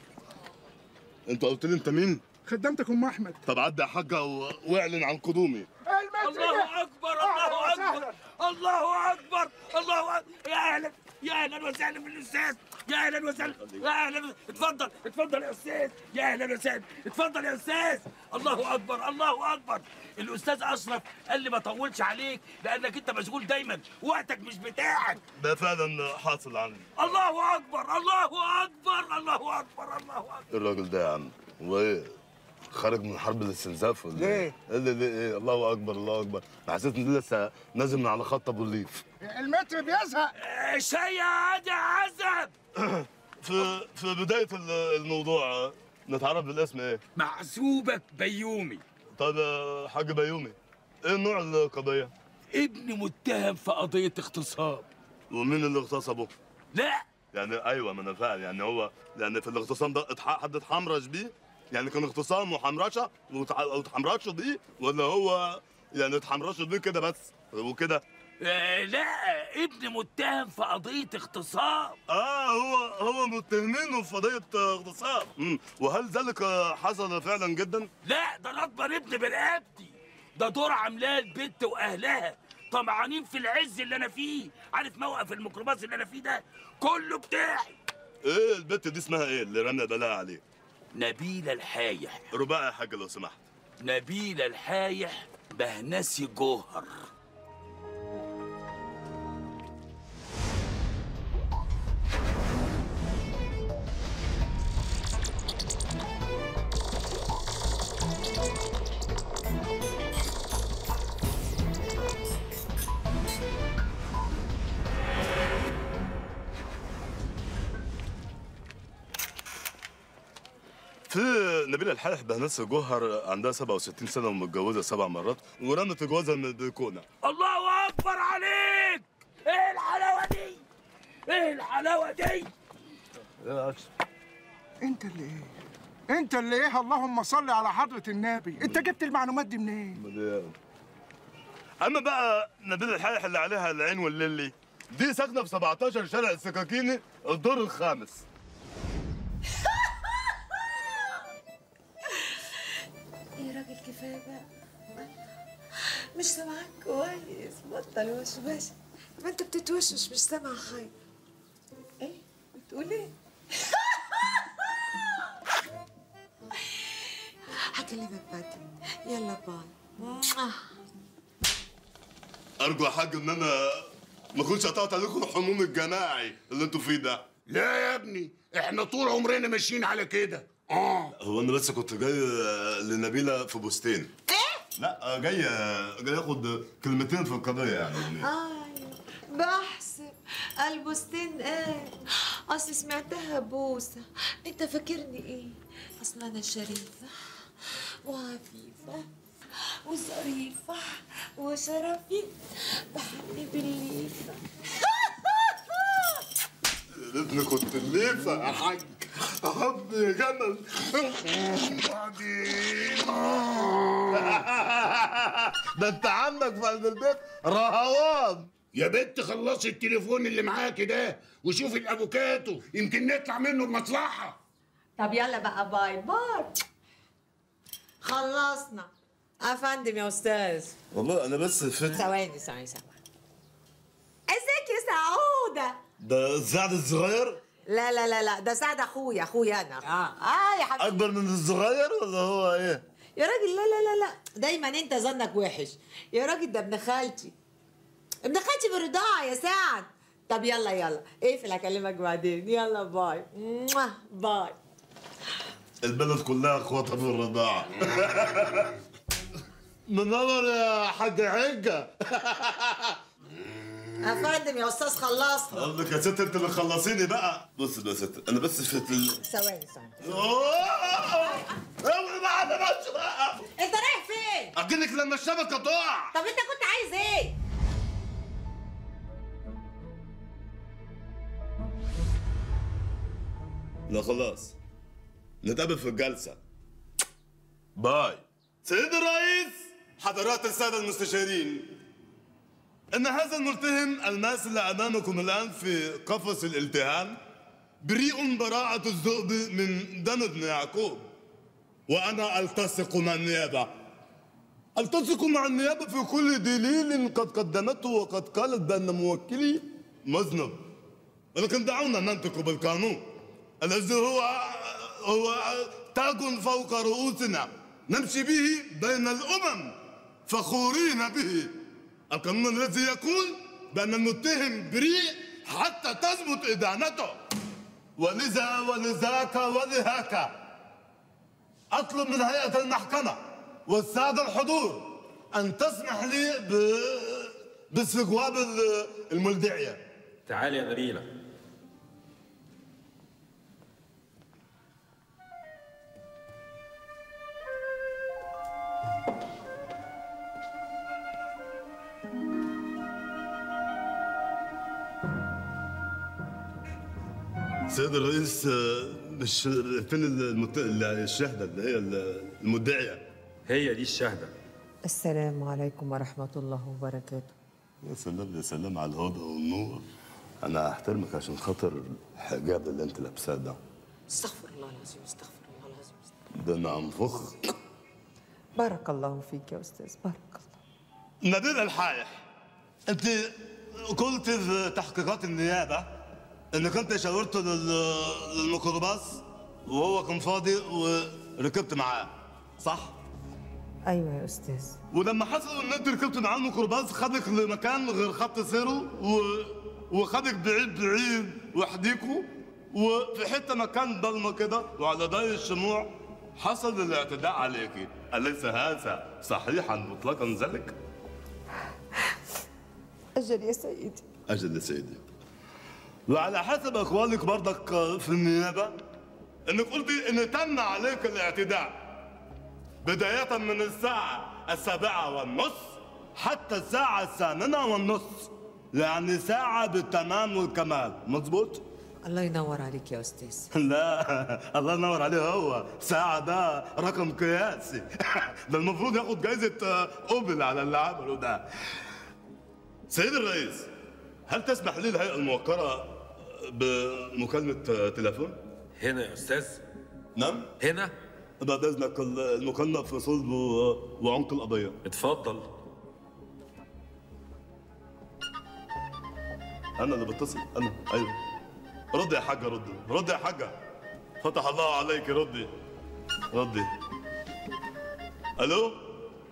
انت قلت لي انت مين؟ خدامتك ام احمد طب عدي يا حاجه و- واعلن عن قدومي الله اكبر الله اكبر الله اكبر الله اكبر يا اهلا يا اهلا وسهلا بالاستاذ يا اهلا وسهلا يا اهلا اتفضل اتفضل يا استاذ يا اهلا وسهلا اتفضل يا استاذ الله اكبر الله اكبر الاستاذ اشرف قال لي ما اطولش عليك لانك انت مشغول دايما وقتك مش بتاعك ده فعلا حاصل عندي الله اكبر الله اكبر الله اكبر الله اكبر ايه الراجل ده يا عم؟ هو ايه؟ خارج من حرب الاستنزاف ولا ليه؟ ايه؟ اللي ليه ايه؟ الله اكبر الله اكبر انا حسيت ان لسه نازل من على خط ابو الليف المتر بيزهق شيء هذا عزب في في بدايه ال- الموضوع نتعرف بالاسم ايه؟ محسوبك بيومي طب يا حاج بيومي ايه نوع القضيه؟ ابني متهم في قضية اغتصاب ومين اللي اغتصبه؟ لا يعني ايوه ما انا فاهم يعني هو يعني في الاغتصام ده اتح- حد اتحمرش بيه؟ يعني كان اغتصام وحمرشه وتع- واتحمرشوا بيه ولا هو يعني اتحمرشوا بيه كده بس وكده؟ آه لا ابني متهم في قضية اغتصاب اه هو هو متهمينه في قضيه اغتصاب مم. وهل ذلك حصل فعلا جدا؟ لا ده انا اكبر ابني برقبتي ده دور عاملاه البت واهلها طمعانين في العز اللي انا فيه عارف موقف الميكروباص اللي انا فيه ده كله بتاعي ايه البت دي اسمها ايه اللي رنا بلاها عليه نبيلة الحايح رباعي يا حاج لو سمحت نبيلة الحايح بهنسي جوهر في نبيلة الحالح بهنسة جوهر عندها 67 سنة ومتجوزة سبع مرات ورمت جوازها من البلكونة الله اكبر عليك ايه الحلاوه دي ايه الحلاوه دي انت اللي ايه انت اللي ايه اللهم صل على حضرة النبي انت جبت المعلومات دي منين اما بقى نبيلة الحالح اللي عليها العين والليلي دي ساكنة في 17 شارع السكاكيني الدور الخامس يا راجل كفايه بقى مش سامعاك كويس بطل وشوش ما انت بتتوشوش مش سامع حاجه ايه بتقول ايه هكلمك بعدين يلا باي ارجو يا حاج ان انا ما اكونش قطعت عليكم الحموم الجماعي اللي انتوا فيه ده لا يا ابني احنا طول عمرنا ماشيين على كده اه هو انا بس كنت جاي لنبيلة في بوستين ايه لا جاي جاي اخد كلمتين في القضية يعني ايوه بحسب البستين ايه اصل سمعتها بوسه انت فاكرني ايه اصل انا شريفه وعفيفه وظريفه وشرفي بحب بالليفه يا ريتني كنت الليفة يا حاج أحب يا جمل ده انت عندك في قلب البيت رهوان يا بنت خلصي التليفون اللي معاكي ده وشوفي الافوكاتو يمكن نطلع منه بمصلحه طب يلا بقى باي باي خلصنا افندم يا استاذ والله انا بس فت ثواني ثواني ثواني ازيك يا سعوده ده الزعد الصغير لا لا لا لا ده سعد اخويا اخويا انا اه اه يا حبيبي اكبر من الصغير ولا هو ايه يا راجل لا لا لا لا دايما انت ظنك وحش يا راجل ده ابن خالتي ابن خالتي بالرضاعه يا سعد طب يلا يلا اقفل هكلمك بعدين يلا باي موah. باي البلد كلها اخواتها في الرضاعة منور يا حاج حجة افندم يا استاذ خلصنا قصدك يا ست انت اللي خلصيني بقى بص يا ست انا بس في ال... ثواني ثواني اوعي بقى ما بقاش بقى انت رايح فين؟ اجيلك لما الشبكة تقع طب انت كنت عايز ايه؟ لا خلاص نتقابل في الجلسة باي سيد الرئيس حضرات السادة المستشارين إن هذا الملتهم الماسل أمامكم الآن في قفص الالتهام بريء براءة الذئب من دم ابن يعقوب وأنا ألتصق مع النيابة ألتصق مع النيابة في كل دليل قد قدمته وقد قالت بأن موكلي مذنب ولكن دعونا ننطق بالقانون الذي هو هو تاج فوق رؤوسنا نمشي به بين الأمم فخورين به القانون الذي يقول بأن المتهم بريء حتى تثبت إدانته ولذا ولذاك ولهاك أطلب من هيئة المحكمة والسادة الحضور أن تسمح لي ب... باستجواب ال- الملدعية تعالي يا نبيلة سيد الرئيس آه، مش فين المت... الشهدة اللي هي المدعية هي دي الشهدة السلام عليكم ورحمة الله وبركاته يا سلام يا سلام على الهدى والنور أنا أحترمك عشان خاطر الحجاب اللي أنت لابساه ده استغفر الله العظيم استغفر الله العظيم ده أنا أنفخك بارك الله فيك يا استاذ بارك الله نبيل الحايح انت قلت في تحقيقات النيابه انك انت شاورت لل- للميكروباص وهو كان فاضي وركبت معاه صح؟ ايوه يا استاذ ولما حصل ان انت ركبت معاه الميكروباص خدك لمكان غير خط سيره و... وخدك بعيد بعيد وحديكوا وفي حته مكان ضلمه كده وعلى ضي الشموع حصل الاعتداء عليك اليس هذا صحيحا مطلقا ذلك؟ اجل يا سيدي اجل يا سيدي وعلى حسب اقوالك برضك في النيابه انك قلتي ان تم عليك الاعتداء بداية من الساعة السابعة والنصف حتى الساعة الثامنة والنصف يعني ساعة بالتمام والكمال مظبوط؟ الله ينور عليك يا استاذ لا الله ينور عليه هو ساعة ده رقم قياسي ده المفروض ياخد جايزة آه، اوبل على اللي عمله ده سيد الرئيس هل تسمح لي الهيئة الموقرة بمكالمة آه، تليفون؟ هنا يا استاذ نعم هنا بعد اذنك المكالمة في صلب و- وعمق القضية اتفضل انا اللي بتصل انا ايوه ردي يا حاجه ردي ردي يا حاجه فتح الله عليك ردي ردي الو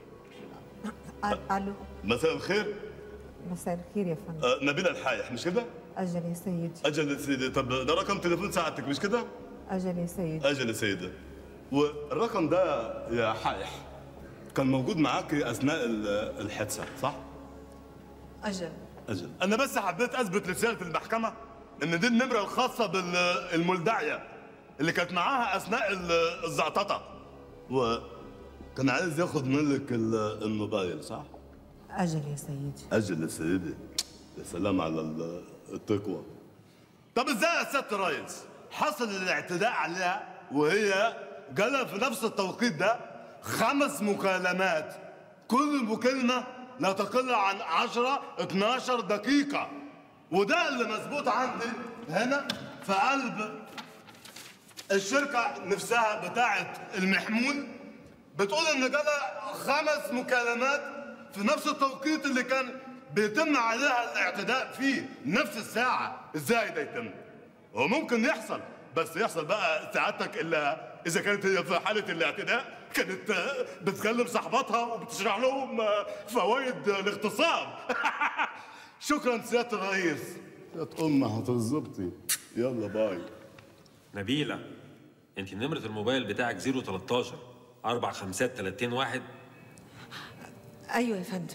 الو مساء الخير مساء الخير يا فندم آه نبيل الحايح مش كده اجل يا سيدي اجل يا سيدي طب ده رقم تليفون ساعتك مش كده اجل يا سيدي اجل يا سيدي والرقم ده يا حايح كان موجود معاك اثناء ال- الحادثه صح اجل أجل أنا بس حبيت أثبت لسيادة المحكمة إن دي النمرة الخاصة بالملدعية اللي كانت معاها أثناء ال- الزعططة وكان عايز ياخد منك ال- الموبايل صح؟ اجل يا سيدي أجل يا سيدي يا سلام على ال- التقوى طب إزاي يا سيادة الريس حصل الاعتداء عليها وهي جالها في نفس التوقيت ده خمس مكالمات كل مكالمة لا تقل عن 10 12 دقيقة وده اللي مظبوط عندي هنا في قلب الشركة نفسها بتاعت المحمول بتقول ان جالها خمس مكالمات في نفس التوقيت اللي كان بيتم عليها الاعتداء فيه نفس الساعة ازاي ده يتم هو ممكن يحصل بس يحصل بقى سعادتك الا اذا كانت هي في حالة الاعتداء كانت آه، بتكلم صاحباتها وبتشرح لهم آه، فوائد الاغتصاب شكرا سيادة الرئيس يا ام هتظبطي يلا باي نبيلة انت نمرة الموبايل بتاعك 013 4 5 30 واحد ايوه يا فندم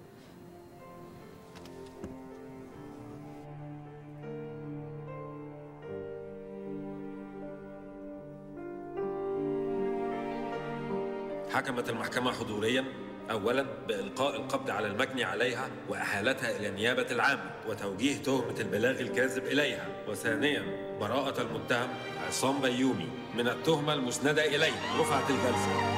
حكمت المحكمة حضوريا أولا بإلقاء القبض على المجني عليها وإحالتها إلى النيابة العامة وتوجيه تهمة البلاغ الكاذب إليها وثانيا براءة المتهم عصام بيومي من التهمة المسندة إليه رفعت الجلسة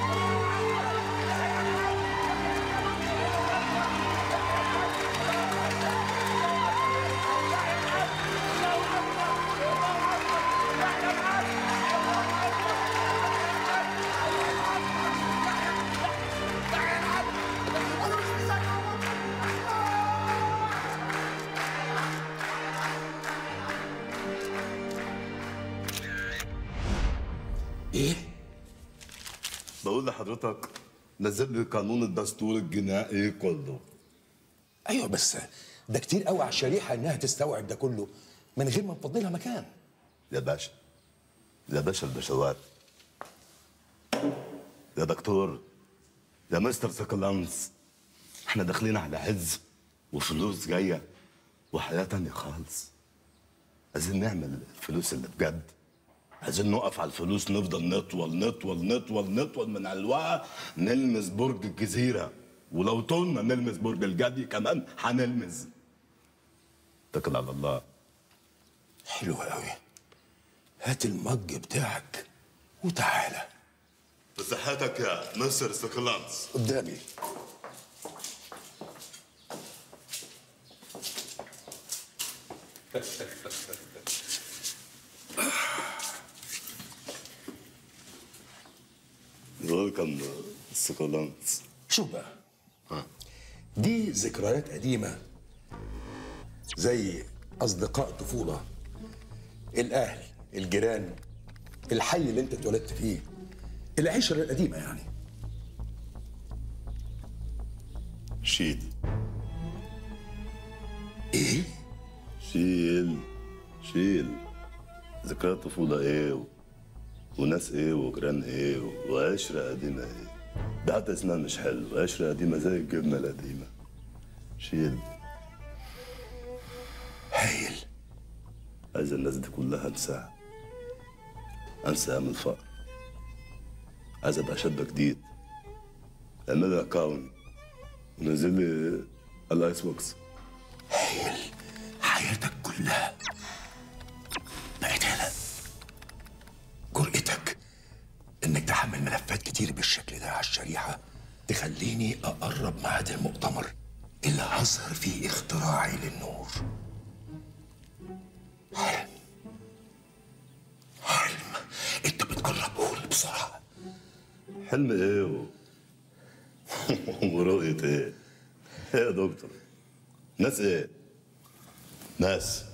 ايه؟ بقول لحضرتك نزل لي قانون الدستور الجنائي كله ايوه بس ده كتير قوي على الشريحه انها تستوعب ده كله من غير ما نفضي لها مكان يا باشا يا باشا البشوات يا دكتور يا مستر سكلانس احنا داخلين على عز وفلوس جايه وحياه تانية خالص عايزين نعمل الفلوس اللي بجد عايزين نقف على الفلوس نفضل نطول نطول نطول نطول من على الوعى نلمس برج الجزيره ولو طولنا نلمس برج الجدي كمان هنلمس اتكل على الله حلو قوي هات المج بتاعك وتعالى بصحتك يا مستر سكلانس قدامي ويلكم السكولانس شوف بقى دي ذكريات قديمة زي أصدقاء طفولة الأهل الجيران الحي اللي أنت اتولدت فيه العشرة القديمة يعني شيل ايه؟ شيل شيل ذكريات طفولة ايه و... وناس ايه وجيران ايه و... وعشرة قديمة ايه ده حتى اسمها مش حلو عشرة قديمة زي الجبنة القديمة شيل هايل عايز الناس دي كلها انساها انسى ايام الفقر عايز ابقى شاب جديد اعمل لي اكونت ونزل لي الايس بوكس هايل حياتك كلها بقت هنا جرأتك انك تحمل ملفات كتير بالشكل ده على الشريحة تخليني اقرب ميعاد المؤتمر اللي هظهر فيه اختراعي للنور حلم حلم انت بتقرب قول بسرعة حلم ايه و... ورؤية ايه؟ ايه يا دكتور؟ ناس ايه؟ ناس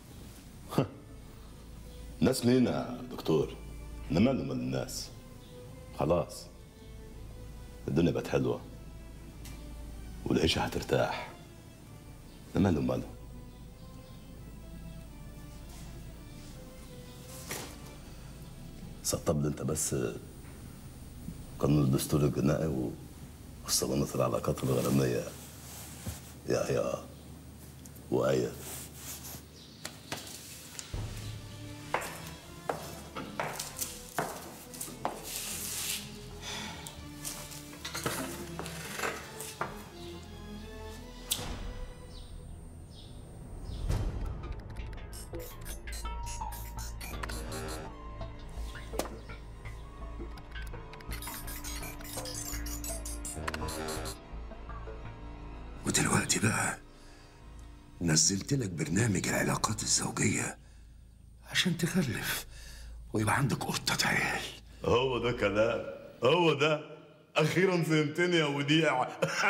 ناس مين يا دكتور؟ احنا مالنا مال الناس؟ خلاص الدنيا بقت حلوة والعيشة هترتاح احنا مالهم مالهم سطب لي انت بس قانون الدستور الجنائي و- والصالونات العلاقات الغرامية يا يا وآية ودلوقتي بقى نزلت لك برنامج العلاقات الزوجية عشان تخلف ويبقى عندك قطة عيال هو ده كلام هو ده اخيرا فهمتني يا وديع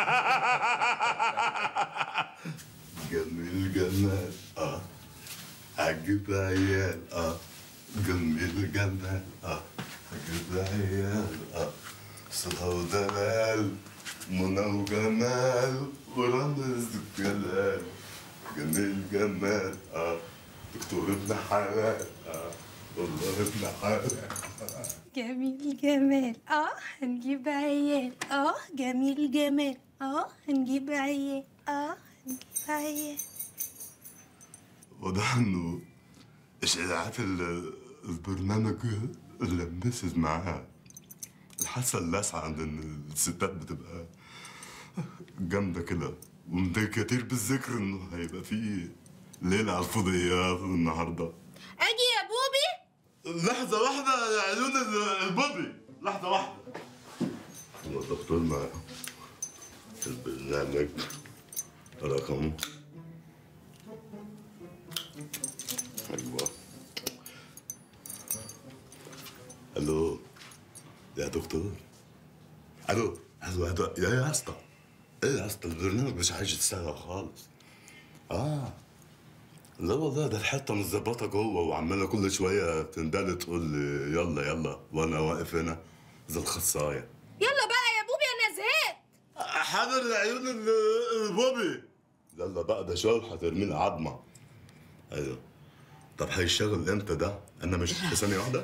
جميل جمال اه عجب عيال اه جميل جمال اه عجب عيال اه صلاة ودلال منى وجمال ورمز الجلال جميل جمال اه دكتور ابن حلال اه والله ابن حلال جميل جمال اه هنجيب عيال اه جميل جمال اه هنجيب عيال اه هنجيب عيال واضح انه اشاعات ال- البرنامج اللي مسز معاها الحاسه اللاسعه عند إن الستات بتبقى جامده كده ومده كتير بالذكر انه هيبقى في ليله على الفضيات النهارده اجي يا بوبي لحظه واحده يا عيون ال- البوبي لحظه واحده هو الدكتور مع البرنامج رقم ايوه الو يا دكتور الو الو الو يا يا اسطى ايه يا اسطى البرنامج مش عايز يشتغل خالص اه لا والله ده الحته متظبطه جوه وعماله كل شويه تندل تقول لي يلا يلا وانا واقف هنا زي الخصايه يلا بقى يا بوبي انا زهقت حاضر عيون ال- البوبي يلا بقى ده شويه هترمينا عظمه ايوه طب هيشتغل امتى ده؟ انا مش في ثانيه واحده؟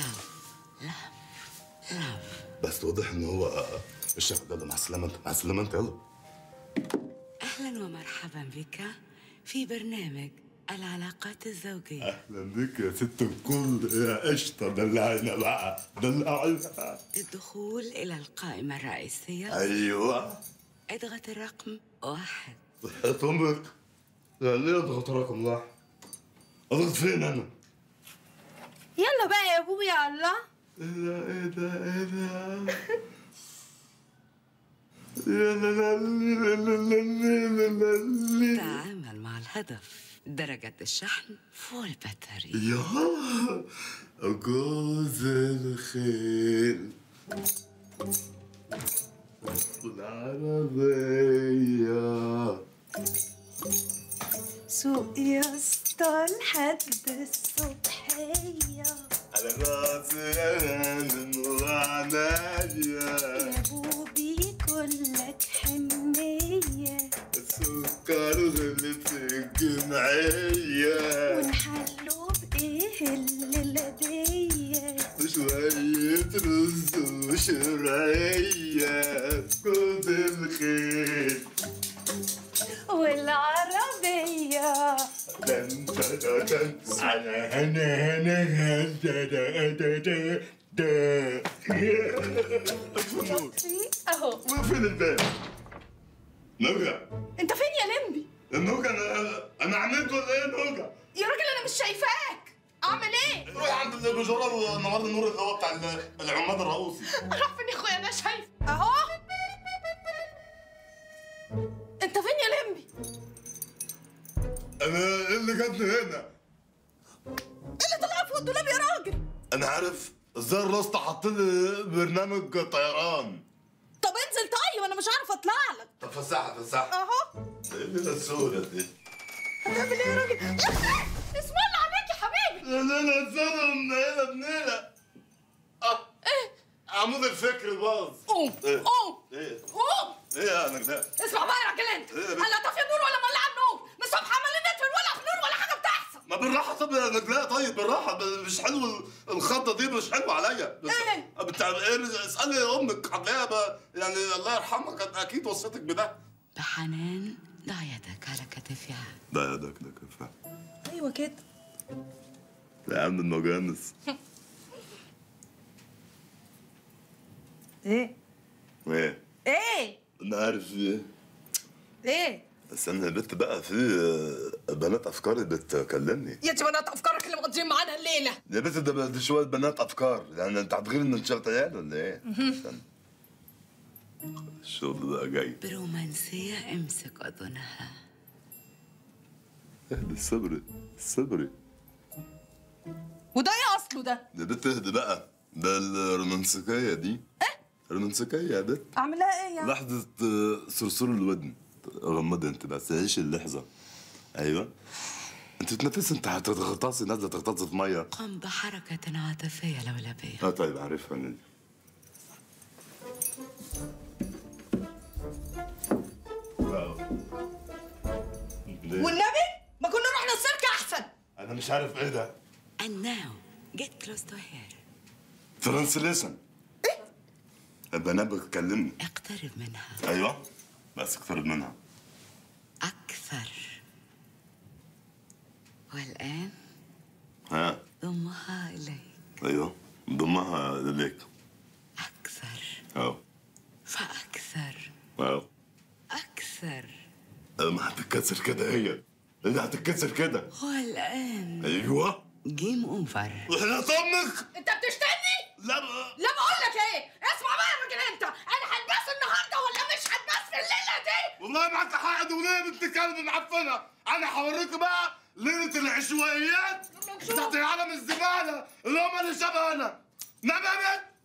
بس واضح ان هو الشغل يلا مع السلامه انت مع السلامه انت يلا أهلا ومرحبا بك في برنامج العلاقات الزوجية اهلا بك يا ست الكل يا قشطه دلعينا بقى دلعينا الدخول إلى القائمة الرئيسية ايوه اضغط الرقم واحد صحة امك لا ليه اضغط رقم واحد اضغط فين انا؟ يلا بقى يا بوبي يا الله ايه ده ايه ده ايه ده يا لا لا لا لا لا لا لا تعامل مع الهدف درجة الشحن فول باتري يا جوز الخيل العربية سوق يا اسطى لحد الصبحية على راسي غانم وعنايا يا بوبي كلك حنية السكر غلي في الجمعية ونحلو بإيه الليلة دي وشوية رز وشرعية كل الخير والعربية دن دا دا دن على هنا هنا هنا دا دا دا دا دا النور اهو فين الباب؟ نوجع انت فين يا لمبي؟ النوجع انا انا عملت ولا ايه نوجع؟ يا راجل انا مش شايفاك اعمل ايه؟ روح عند البجورة النهار النور اللي هو بتاع العماد الرؤوسي اروح فين يا اخويا انا شايف اهو انت فين يا لمبي؟ انا إيه اللي جابني هنا ايه اللي طلع فوق الدولاب يا راجل؟ انا عارف ازاي الراسطة حاطين لي برنامج طيران طب انزل طيب انا مش عارفه اطلع لك طب فسحها فسحها اهو ايه اللي السودة دي؟ هتعمل ايه يا راجل؟ اسم الله عليك يا حبيبي لا لا لا السودة منيلة بنيلة اه ايه عمود الفكر باظ قوم إيه؟ قوم ايه قوم ايه يا نجداء اسمع بقى يا راجل انت إيه يا بنت؟ هلا طافي النور ولا مولع النور من الصبح عمالين نطفي ولا في نور ولا حاجه بتحصل ما بالراحة طب يا نجلاء طيب بالراحة ب- مش حلو ال- الخضة دي مش حلوة عليا بس ايه؟ بتاع ايه اسألي أمك هتلاقيها ب- يعني الله يرحمها كانت أكيد وصيتك بده بحنان ضع يدك على كتفها ده يا دك دك فعلا ايوه كده يا عم المجانس ايه ايه ايه انا عارف ايه ايه بس انا البت بقى في آه، بنات افكاري بتكلمني يا بنات افكارك اللي مقضيين معانا الليله يا بنت ده دي شويه بنات افكار يعني انت هتغير ان انت عيال ولا ايه؟ استنى. الشغل ده جاي برومانسية امسك أذنها اهدي الصبري الصبري وده ايه اصله ده؟ يا بنت اهدي بقى ده الرومانسيكيه دي ايه؟ رومانسيكيه يا بنت اعمل لها ايه يعني؟ لحظه آه، صرصور الودن غمضي انت بس عيش اللحظه ايوه انت تنفس انت هتغطاسي نازله تغطاسي في ميه قم بحركة عاطفية لولبية اه طيب عارفها انا ليه؟ والنبي ما كنا رحنا السيرك احسن انا مش عارف ايه ده And now get close to her ترانسليشن ايه البنات بتكلمني اقترب منها ايوه بس اقترب منها أكثر والآن ها ضمها إليك ايوه ضمها ليك أكثر اهو فأكثر اهو أكثر ما هتتكسر كده هي هي هتتكسر كده والآن ايوه جيم أوفر احنا طمك انت بتشتمني؟ لا لا بقول لك ايه؟ اسمع بقى يا راجل انت انا هلبس النهارده ولا مش هلبس في الليله دي؟ والله معاك حق وليه بنت كلب معفنه انا هوريك بقى ليله العشوائيات بتاعت عالم الزباله اللي هم اللي شبهنا نعم يا بنت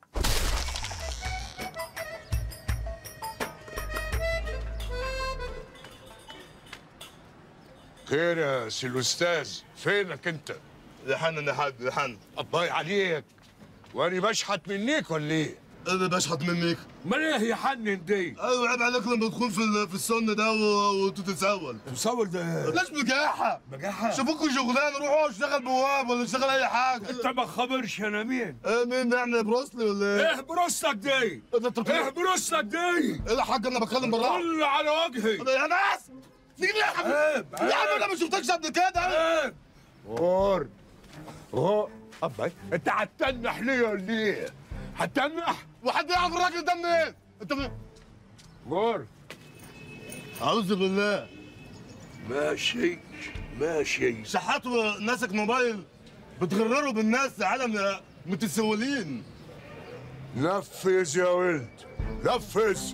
خير يا سي الاستاذ فينك انت يا حنن يا حاج يا حنن الله عليك وانا بشحت منيك ولا ايه انا بشحت منك امال ايه يا حنن دي ايوه عيب عليك لما تدخل في ال- في السن ده و- وتتسول تسول ده ليش بجاحة؟ بجاحة؟ شوفوكوا شغلانه روحوا اشتغل بواب ولا اشتغل اي حاجه انت ما خبرش انا مين ايه مين يعني بروسلي ولا ايه؟ ايه بروستك دي ايه بروستك دي ايه يا حاج انا بتكلم بالراحه طل على وجهي يا ناس تيجي ليه يا حبيبي؟ عيب يا عم انا ما شفتكش قبل كده عيب غور غور ابا انت هتتنح ليه ولا ايه؟ هتتنح؟ وحد يعرف الراجل ده منين؟ انت من... غور اعوذ بالله ماشي ماشي شحاتوا ناسك موبايل بتغرروا بالناس عالم متسولين نفذ يا ولد نفذ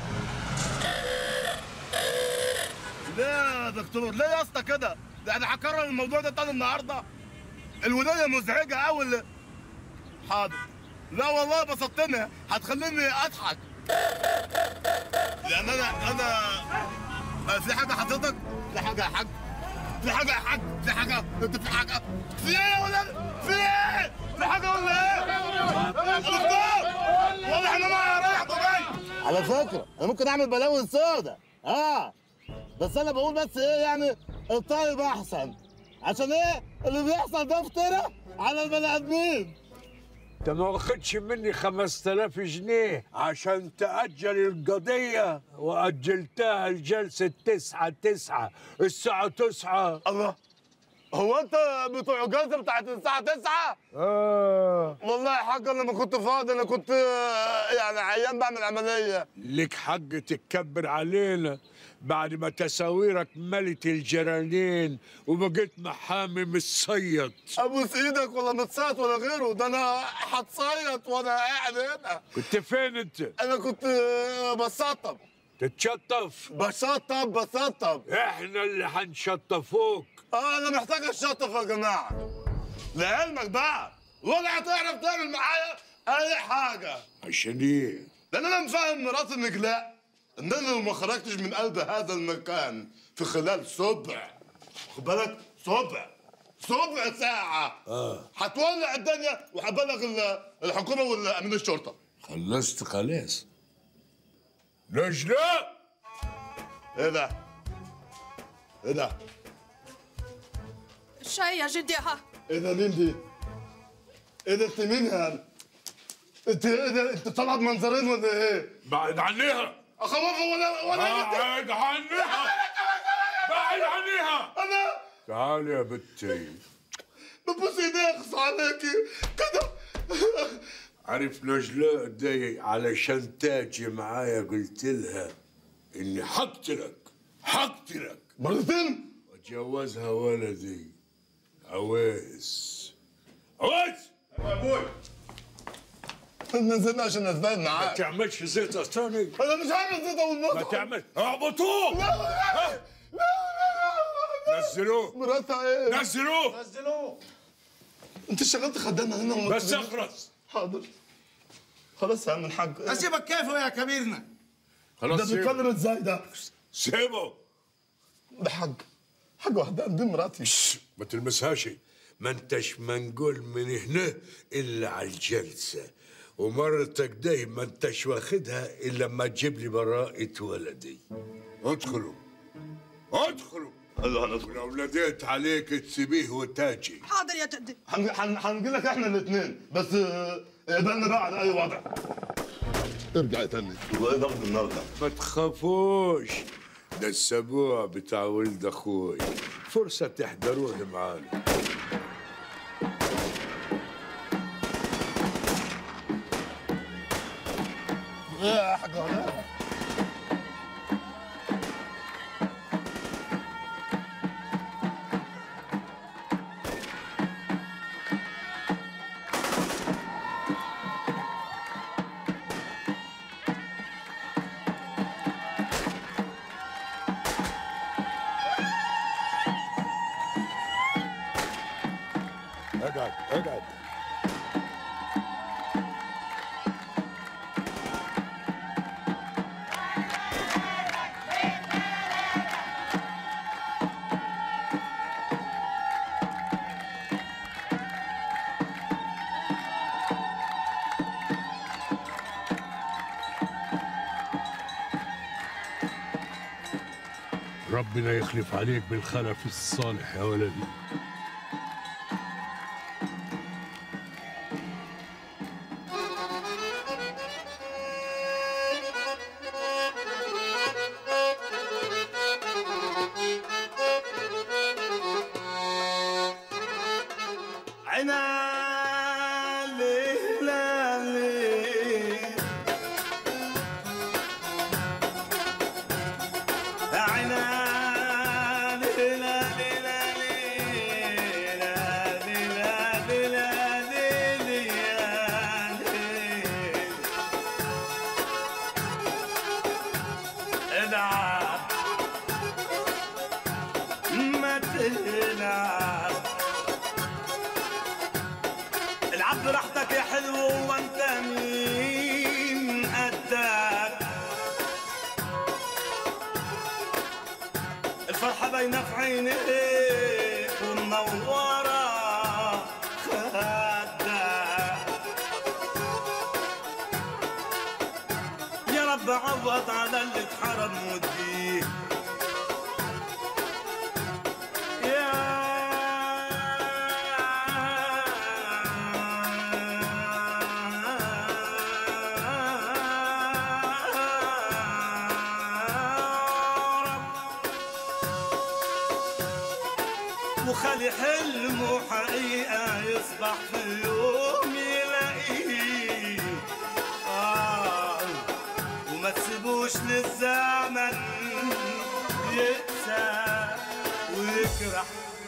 ليه يا دكتور ليه يا اسطى كده ده انا هكرر الموضوع ده تاني النهارده الولايه مزعجه قوي حاضر لا والله بسطتني هتخليني اضحك لان انا انا في حاجه حضرتك في حاجه يا حاج في حاجه يا حاج في حاجه انت في حاجه في ايه يا ولاد في ايه في حاجه ولا ايه يا دكتور والله احنا ما رايح جاي على فكره انا ممكن اعمل بلاوي سودا اه بس انا بقول بس ايه يعني الطيب احسن عشان ايه اللي بيحصل ده افترى على البني ادمين انت ما واخدش مني 5000 جنيه عشان تأجل القضية وأجلتها لجلسة تسعة تسعة الساعة تسعة الله هو انت بتوع الجلسه بتاعت الساعه 9 اه والله يا حاج انا ما كنت فاضي انا كنت آه، يعني عيان بعمل عمليه لك حق تتكبر علينا بعد ما تساويرك ملت الجرانين وبقيت محامي متصيد ابوس ايدك ولا متصيط ولا غيره ده انا هتصيط وانا قاعد هنا كنت فين انت؟ انا كنت آه، بسطب تتشطف بسطب بسطب احنا اللي هنشطفوك اه انا محتاج اشطف يا جماعه لعلمك بقى ولا هتعرف تعمل معايا اي حاجه عشان ايه؟ لان انا مفهم مرات النجلاء ان انا لو ما خرجتش من قلب هذا المكان في خلال سبع خد بالك سبع سبع ساعة اه هتولع الدنيا وهبلغ ال- الحكومة والأمين الشرطة خلصت خلاص نجلاء ايه ده؟ ايه ده؟ الشاي يا جدي ها ايه ده مين دي؟ ايه ده انت مين هذا؟ انت ايه ده انت طالعه بمنظرين ولا ايه؟ بعد عنيها اخوفها ولا ولا بعد عنيها بعد عنيها انا تعالي يا بنتي ببوس ايدي اخص عليكي كده عارف نجلاء دي علشان تاجي معايا قلت لها اني حقتلك حقتلك مرتين واتجوزها ولدي عويس عويس يا ابوي نزلنا عشان نتباين ما معاك تعملش زيت استاني انا مش عامل زيت اول ما تعمل اعبطوه لا لا لا نزلوه مراتها ايه؟ نزلوه نزلوه انت اشتغلت خدامه هنا وما بس تقوليش؟ اخرس حاضر خلاص يا عم الحاج اسيبك كيفه يا كبيرنا خلاص ده سيبه. بيتكلم ازاي ده؟ سيبه ده حاج حاج وحده دي مراتي ما تلمسهاش ما انتش منقول من هنا الا على الجلسه ومرتك داي ما انتش واخدها الا لما تجيب لي براءة ولدي ادخلوا ادخلوا الله ندخل ولو ناديت عليك تسيبيه وتاجي حاضر يا جدي هنجي لك احنا الاثنين بس آه، اقبلنا بقى على اي وضع ارجع تاني والله ضغط النهارده ما تخافوش ده السبوع بتاع ولد اخوي فرصة تحضروه معانا يا حاج هنا اقعد اقعد ربنا يخلف عليك بالخلف الصالح يا ولدي العب ما تلعب العب براحتك يا حلو وانت مين قدك في عينيك ومنورة خدك يا رب عوض على اللي اتحرم وديه يا وخلي حلمه حقيقة يصبح في يوم يلاقيه آه وما تسيبوش للزمن يقسى ويكره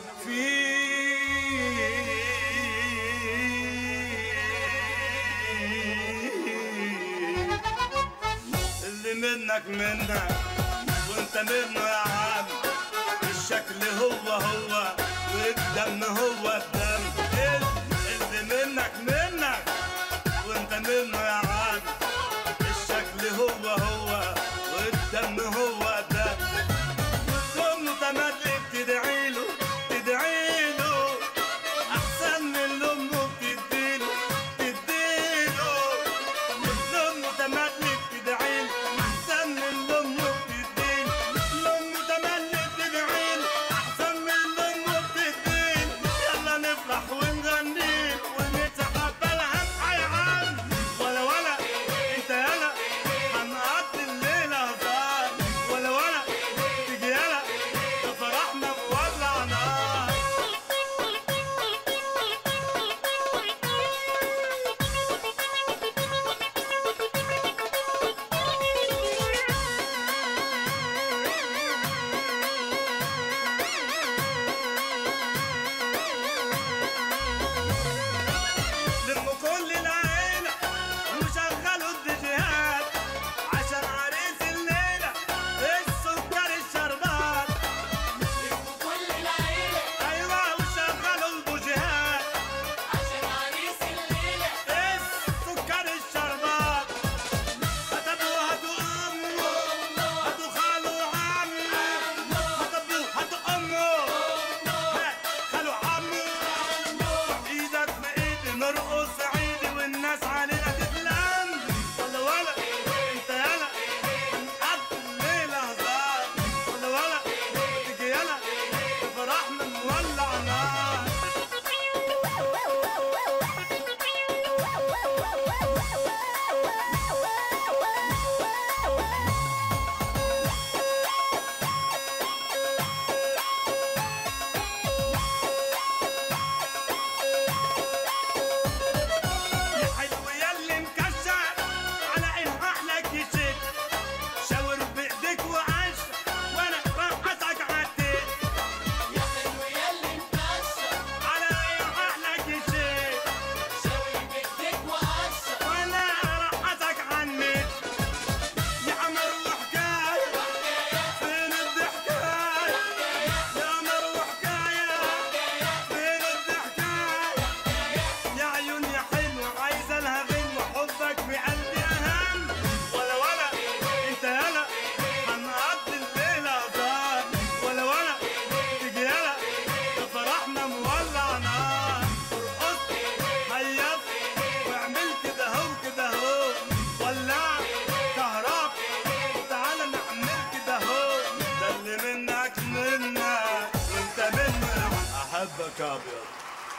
فيه اللي منك منك وانت منه يا عم الشكل هو هو والدم هو الدم اللي منك منك وانت منه يا عم الشكل هو هو والدم هو الدم ثم تملك تدعي له تدعي له احسن من امه بتديله تديله ثم تملك تدعي له احسن من امه بتديله امه تملك تدعي له احسن من امه بتديله يلا نفرح ونغني ونتقبلها بحيعان ولا ولا انت يلا هنقضي الليله هزار ولا ولا تيجي يلا ده فرحنا بولع نار لموا كل العيلة وشغلوا الديجيهات عشان عريس الليلة السكر الشربات لموا كل العيلة أيوة وشغلوا البوجيهات عشان عريس الليلة السكر الشربات هتبوا هاتوا أمه هاتوا خالو عمه هتبوا هاتوا أمه هات خالو عمه ايدك في ايدي نرقص عيدي والناس علينا تتلم ولا ولا انت يلا هنقضي الليلة هزار ولا ولا تيجي يلا فرحنا نولع نار يا حلو ياللي مكشر على ايه احلك يشد شاور بايديك وعش وانا رقصك عديت يا حلو ياللي مكشر على ايه احلك يشد شاور بايديك وعش وانا رقصك عنيت يا عمر وحكايه فين الضحكايه يا عمر وحكايه فين الضحكايه يا عيون يا حلو عايزه لها غنوه حبك في قلبي اهم ولا ولا انت يلا هنقضي الليله هزار ولا ولا تيجي يلا ده فرحنا مولع نار ارقص هيص واعمل كده اهو كده اهو ولع كهرب تعالى نعمل كده اهو ده اللي منك منك وانت منك احبك يا ابيض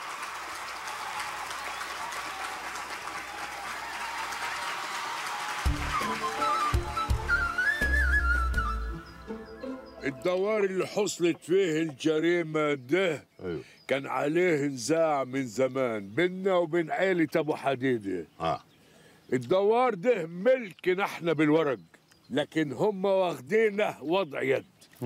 الدوار اللي حصلت فيه الجريمة ده كان عليه نزاع من زمان بينا وبين عيلة أبو حديدة آه. الدوار ده ملكنا احنا بالورق لكن هم واخدينه وضع يد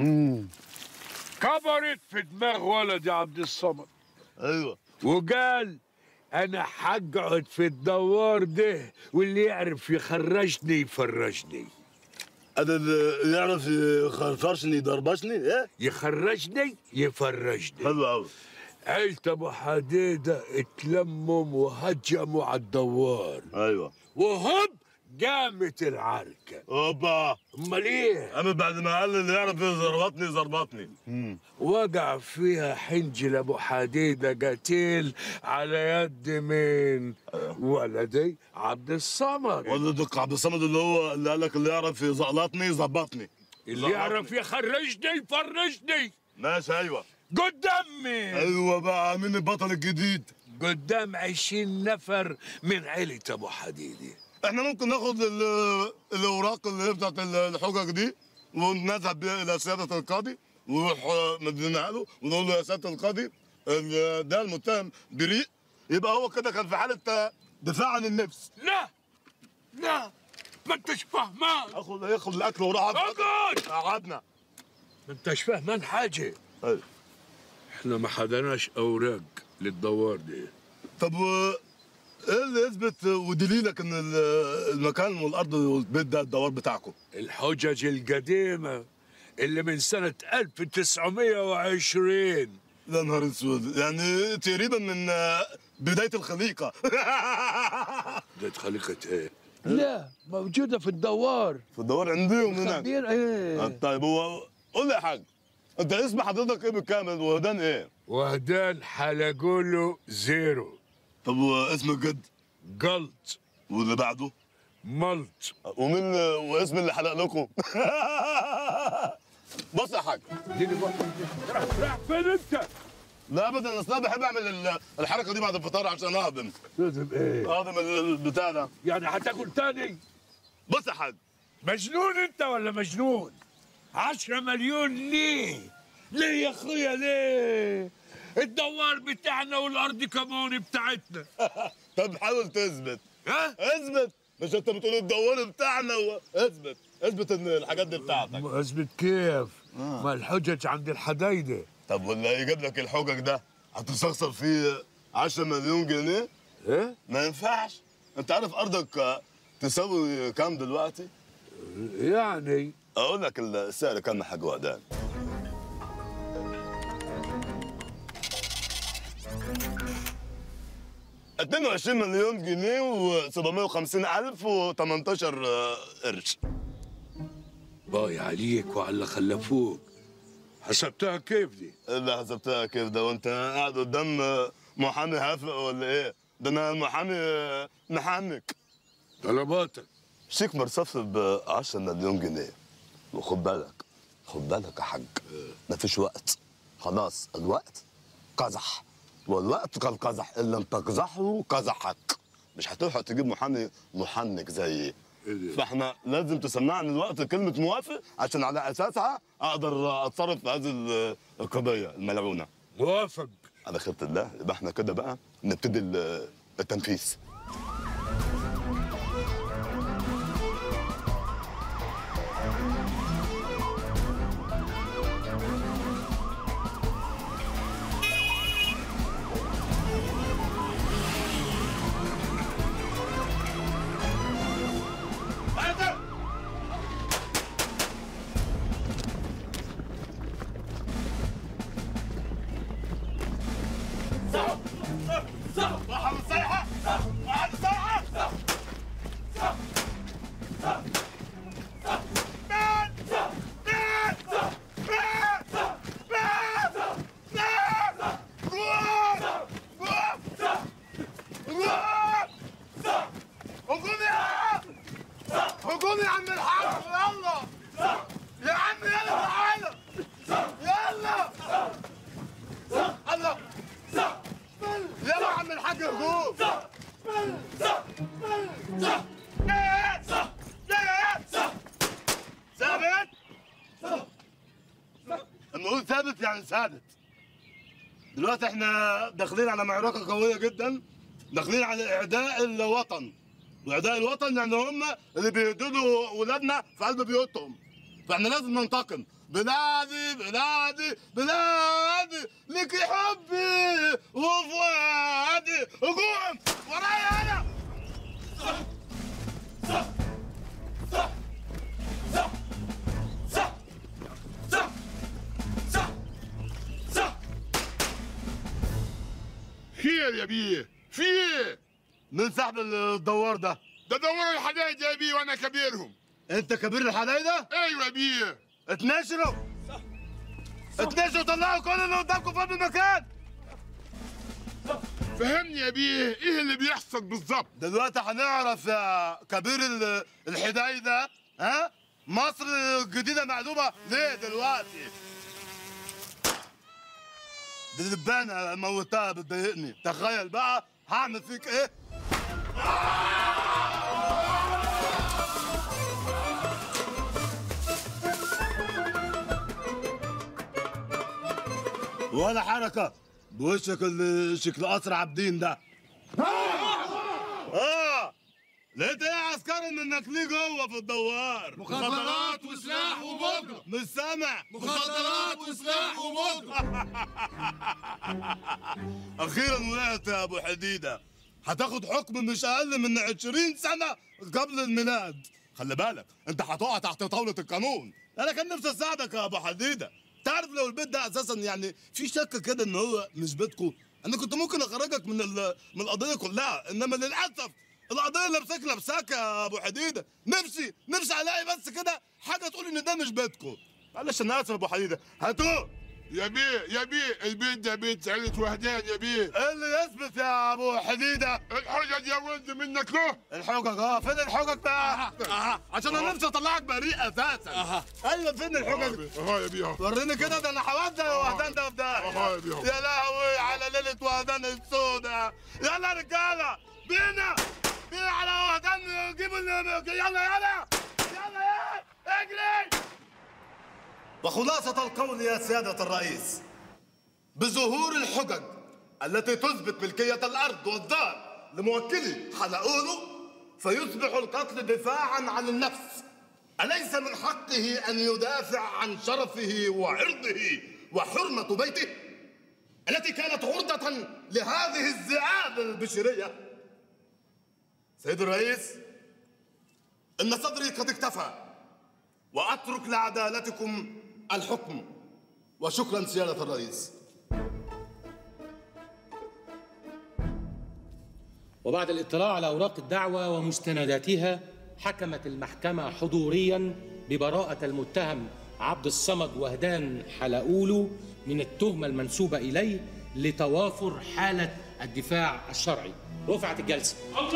كبرت في دماغ ولدي عبد الصمد ايوه وقال انا حقعد في الدوار ده واللي يعرف يخرجني يفرجني انا اللي يعرف يخرفشني يضربشني ايه يخرجني يفرجني حلو قوي عيلة ابو حديدة اتلمم وهجموا على الدوار ايوه وهوب قامت العركة اوبا امال ايه؟ قامت بعد ما قال اللي يعرف يزربطني يزربطني وقع فيها حنجل ابو حديده قتيل على يد مين؟ ولدي عبد الصمد ولدك عبد الصمد اللي هو اللي قال لك اللي يعرف يزقلطني يظبطني اللي يعرف يخرجني يفرجني ماشي ايوه قدام مين؟ ايوه بقى مين البطل الجديد قدام عشرين نفر من عيلة ابو حديده احنا ممكن ناخد ال- الاوراق اللي هي بتاعت الحجج دي ونذهب بيها الى سياده القاضي ونروح آه، مدينها له ونقول له يا سياده القاضي ال- ده المتهم بريء يبقى هو كده كان في حاله آه، دفاع عن النفس لا لا ما انتش فهمان اخد ياخد الاكل وراح اقعد قعدنا ما انتش فاهمان حاجه احنا ما حدناش اوراق للدوار دي طب و ايه اللي يثبت ودليلك ان ال- المكان والارض والبيت ده الدوار بتاعكم الحجج القديمه اللي من سنه 1920 يا نهار اسود يعني تقريبا من آه، بدايه الخليقه بدايه خليقه ايه؟ لا موجوده في الدوار في الدوار عندهم هناك خبير ايه آه، طيب هو قول لي يا حاج انت اسم حضرتك ايه بالكامل وهدان ايه؟ وهدان حلقوله زيرو طب واسم الجد؟ جلط واللي بعده؟ ملط ومين واسم اللي حلق لكم؟ بص يا حاج راح فين انت؟ لا ابدا اصل انا بحب اعمل ال- الحركه دي بعد الفطار عشان اهضم لازم ايه؟ اهضم البتاع ده يعني هتاكل تاني؟ بص يا حاج مجنون انت ولا مجنون؟ عشرة مليون ليه؟ ليه يا اخويا ليه؟ الدوار بتاعنا والارض كمان بتاعتنا طب حاول تثبت ها؟ اثبت مش انت بتقول الدوار بتاعنا و... اثبت اثبت ان الحاجات دي بتاعتك اثبت كيف؟ ما الحجج عند الحدايده طب واللي يجيب لك الحجج ده هتستخسر فيه 10 مليون جنيه؟ ايه؟ ما ينفعش انت عارف ارضك آه، تساوي كام دلوقتي؟ يعني اقول لك السعر كام يا حاج وهدان اتنين وعشرين مليون جنيه و750 ألف و18 قرش باي عليك وعلى اللي خلفوك حسبتها كيف دي؟ اللي حسبتها كيف ده وانت قاعد قدام آه، محامي هافق ولا ايه؟ ده انا محامي آه، محنك طلباتك شيك مرصف ب 10 مليون جنيه وخد بالك خد بالك يا حاج مفيش وقت خلاص الوقت قزح والوقت قد قزح ان لم تقزحه قزحك مش هتلحق تجيب محامي محنك زيي فاحنا لازم تسمعني الوقت كلمه موافق عشان على اساسها اقدر اتصرف في هذه ال- القضيه الملعونه موافق على خيرة الله يبقى احنا كده بقى نبتدي ال- التنفيذ هجوم يا عم الحاج يلا يا عم يلا تعالى يلا الله يلا يا عم الحاج هجوم ثابت لما اقول ثابت يعني ثابت دلوقتي احنا داخلين على معركه قويه جدا داخلين على اعداء الوطن واعداء الوطن يعني هم اللي بيهددوا ولادنا في قلب بيوتهم فاحنا لازم ننتقم بلادي بلادي بلادي لك حبي وفؤادي هجوم ورايا انا خير يا بيه في ايه؟ من صاحب الدوار ده ده دوروا الحدايد يا بيه وانا كبيرهم انت كبير الحدايده؟ ايوه يا بيه اتنشروا اتنشروا طلعوا كل اللي قدامكم في المكان فهمني يا بيه ايه اللي بيحصل بالظبط دلوقتي هنعرف يا كبير ال- الحدايده ها مصر الجديده معلومه ليه دلوقتي دي دبانه موتها بتضايقني تخيل بقى هعمل فيك ايه ولا حركة بوشك اللي شكل قصر عابدين ده اه لقيت ايه يا عسكري منك ليه جوه في الدوار مخدرات وسلاح وبودرة. مش سامع مخدرات وسلاح وبودرة. اخيرا وقعت يا ابو حديده هتاخد حكم مش اقل من 20 سنه قبل الميلاد خلي بالك انت هتقع تحت طاوله القانون انا كان نفسي اساعدك يا ابو حديده تعرف لو البيت ده اساسا يعني في شك كده ان هو مش بيتكم انا كنت ممكن اخرجك من ال- من القضيه كلها انما للاسف القضيه لابساك لابساك يا ابو حديده نفسي نفسي الاقي بس كده حاجه تقول ان ده مش بيتكم معلش انا اسف يا ابو حديده هاتوه يا بيه يا بيه البيت ده بيت عيلة وهدان يا بيه ايه اللي يثبت يا ابو حديده الحجج يا ولد منك له الحجج اه فين الحجج بقى عشان انا نفسي اطلعك بريء اساسا ايوه فين الحجج اهو يا بيه اهو وريني كده ده انا هودع وهدان ده وده أهو يا بيه. يا لهوي على ليله وهدان السوداء يلا رجاله بينا بينا على وهدان جيبوا ال- يلا يلا يلا يلا اجري وخلاصة القول يا سيادة الرئيس بظهور الحجج التي تثبت ملكية الأرض والدار لموكلي حلقوله فيصبح القتل دفاعا عن النفس أليس من حقه أن يدافع عن شرفه وعرضه وحرمة بيته التي كانت عرضة لهذه الذئاب البشرية سيد الرئيس إن صدري قد اكتفى وأترك لعدالتكم الحكم وشكرا سيادة الرئيس وبعد الاطلاع على أوراق الدعوة ومستنداتها حكمت المحكمة حضوريا ببراءة المتهم عبد الصمد وهدان حلقولو من التهمة المنسوبة إليه لتوافر حالة الدفاع الشرعي رفعت الجلسة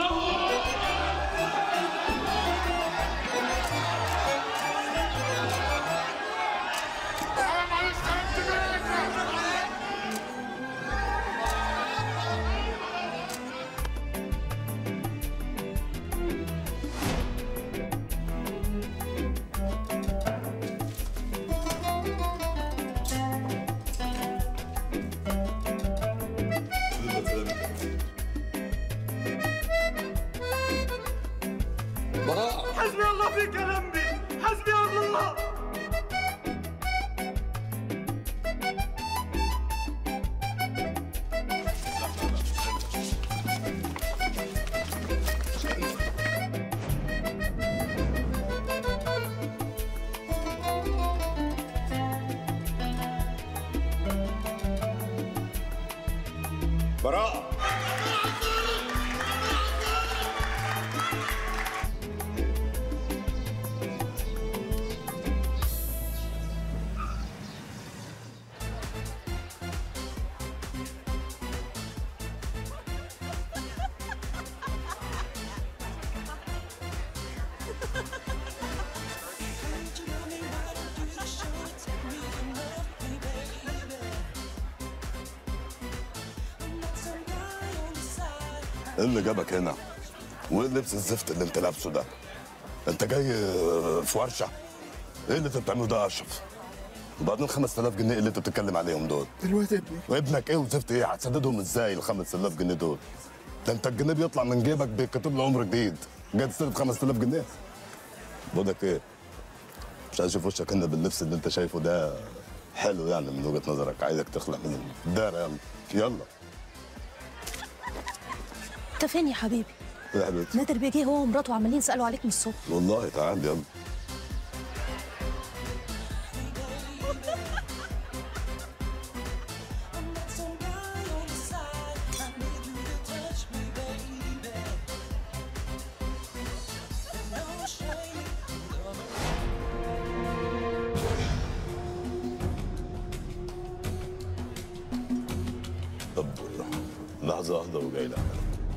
براءة حسبي الله فيك يا لمبي حسبي الله براءة ايه اللي جابك هنا؟ وايه اللبس الزفت اللي انت لابسه ده؟ انت جاي في ورشه؟ ايه اللي انت بتعمله ده يا اشرف؟ وبعدين 5000 جنيه اللي انت بتتكلم عليهم دول دلوقتي ابني وابنك ايه وزفت ايه؟ هتسددهم ازاي ال 5000 جنيه دول؟ ده انت الجنيه بيطلع من جيبك بيتكتب له عمر جديد جاي تستلف 5000 جنيه بقولك ايه؟ مش عايز اشوف وشك هنا باللبس اللي انت شايفه ده حلو يعني من وجهه نظرك عايزك تخلع من الدار يلا يلا انت فين يا حبيبي يا حبيبتي نادر بيجي هو ومراته عمالين يسالوا عليك من الصبح والله تعال يلا طب لحظة واحدة وجاي لك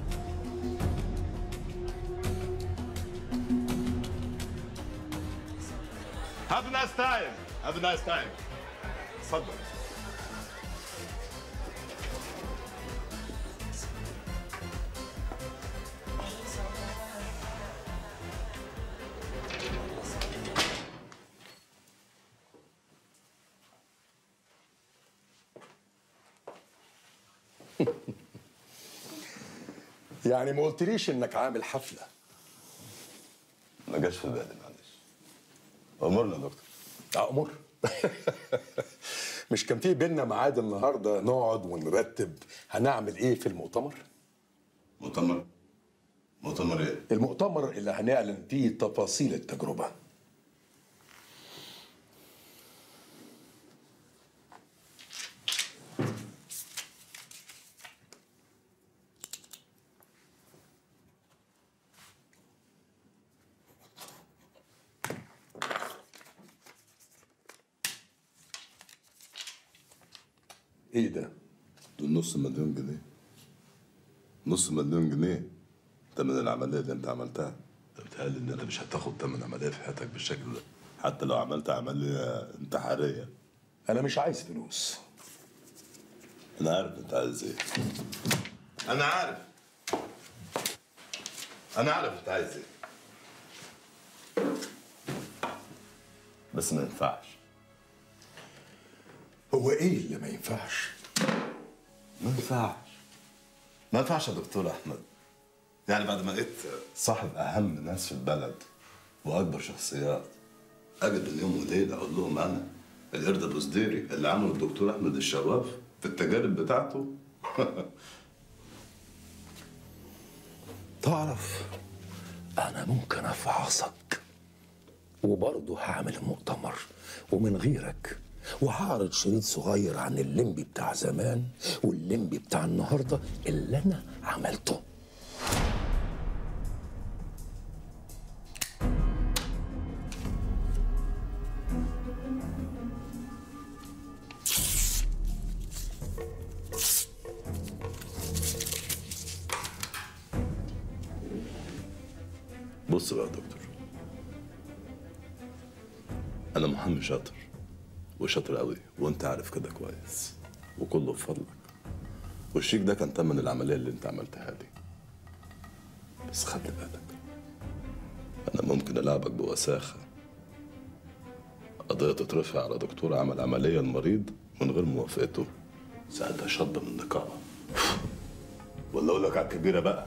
Have a nice time. Have a nice time. اتفضل. يعني ما قلتليش انك عامل حفله ما جاش في بالي معلش امرنا يا دكتور امر مش كان في بينا ميعاد النهارده نقعد ونرتب هنعمل ايه في المؤتمر مؤتمر مؤتمر ايه المؤتمر اللي هنعلن فيه تفاصيل التجربه ايه ده دول نص مليون جنيه نص مليون جنيه تمن العملية اللي انت عملتها بتهيألي ان انت مش هتاخد تمن عملية في حياتك بالشكل ده حتى لو عملت عملية انتحارية انا مش عايز فلوس انا عارف انت عايز ايه انا عارف انا عارف انت عايز ايه بس ما ينفعش هو ايه اللي ما ينفعش ما ينفعش ما ينفعش يا دكتور احمد يعني بعد ما بقيت صاحب اهم ناس في البلد واكبر شخصيات اجي بين يوم وليله اقول لهم انا القرد ابو صديري اللي عمله الدكتور احمد الشواف في التجارب بتاعته تعرف انا ممكن افعصك وبرضه هعمل مؤتمر ومن غيرك وهعرض شريط صغير عن الليمبي بتاع زمان والليمبي بتاع النهارده اللي انا عملته بص بقى يا دكتور انا محامي شاطر وشاطر قوي وانت عارف كده كويس وكله بفضلك والشيك ده كان تمن العمليه اللي انت عملتها دي بس خلي بالك انا ممكن العبك بوساخه قضيه تترفع على دكتور عمل عمليه المريض من غير موافقته ساعتها شطب من النقابه ولا اقول لك على الكبيره بقى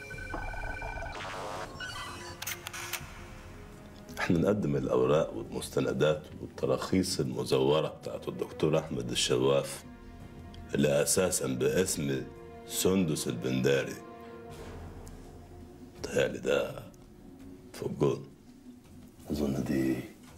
احنا نقدم الاوراق والمستندات والتراخيص المزوره بتاعت الدكتور احمد الشواف اللي اساسا باسم سندس البنداري تهيألي ده في الجون اظن دي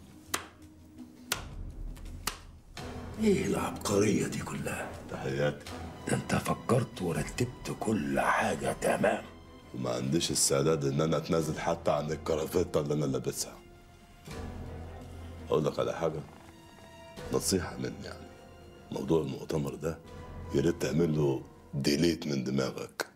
ايه العبقريه دي كلها تحياتي ده انت فكرت ورتبت كل حاجه تمام وما عنديش استعداد ان انا اتنازل حتى عن الكرافته اللي انا لابسها اقول لك على حاجه نصيحه مني يعني موضوع المؤتمر ده يا ريت تعمل له ديليت من دماغك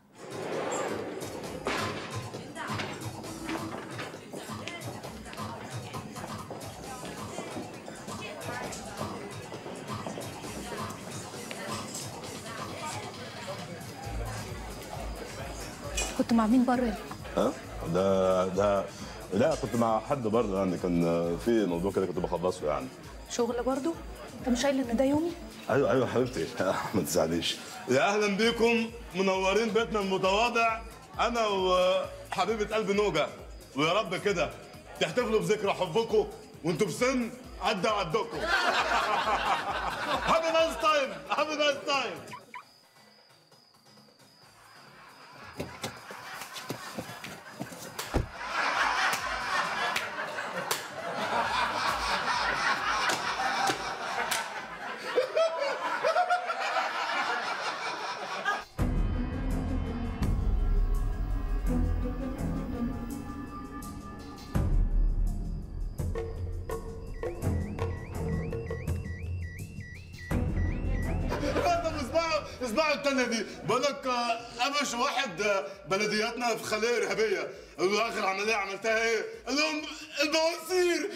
كنت مع مين بره ها ده ده لا كنت مع حد برضه يعني كان في موضوع كده كنت بخلصه يعني شغل برضو انت مش قايل ان ده يومي ايوه ايوه حبيبتي ما تزعليش يا اهلا بيكم منورين بيتنا المتواضع انا وحبيبه قلبي نوجه ويا رب كده تحتفلوا بذكرى حبكم وانتوا في سن عدى عدكم هابي نايس تايم هابي نايس تايم انت بتسمعوا اسمعوا التانية دي بقول لك آه، قفش واحد آه، بلدياتنا في خلية إرهابية قالوا له آخر عملية عملتها إيه؟ قال لهم البواسير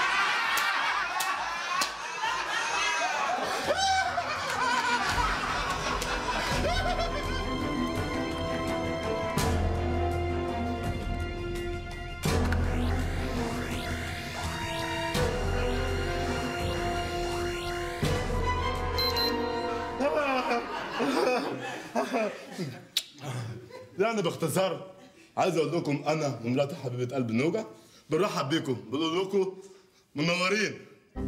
يعني باختصار عايز اقول لكم انا ومراتي حبيبه قلب النوجه بنرحب بيكم بنقول لكم منورين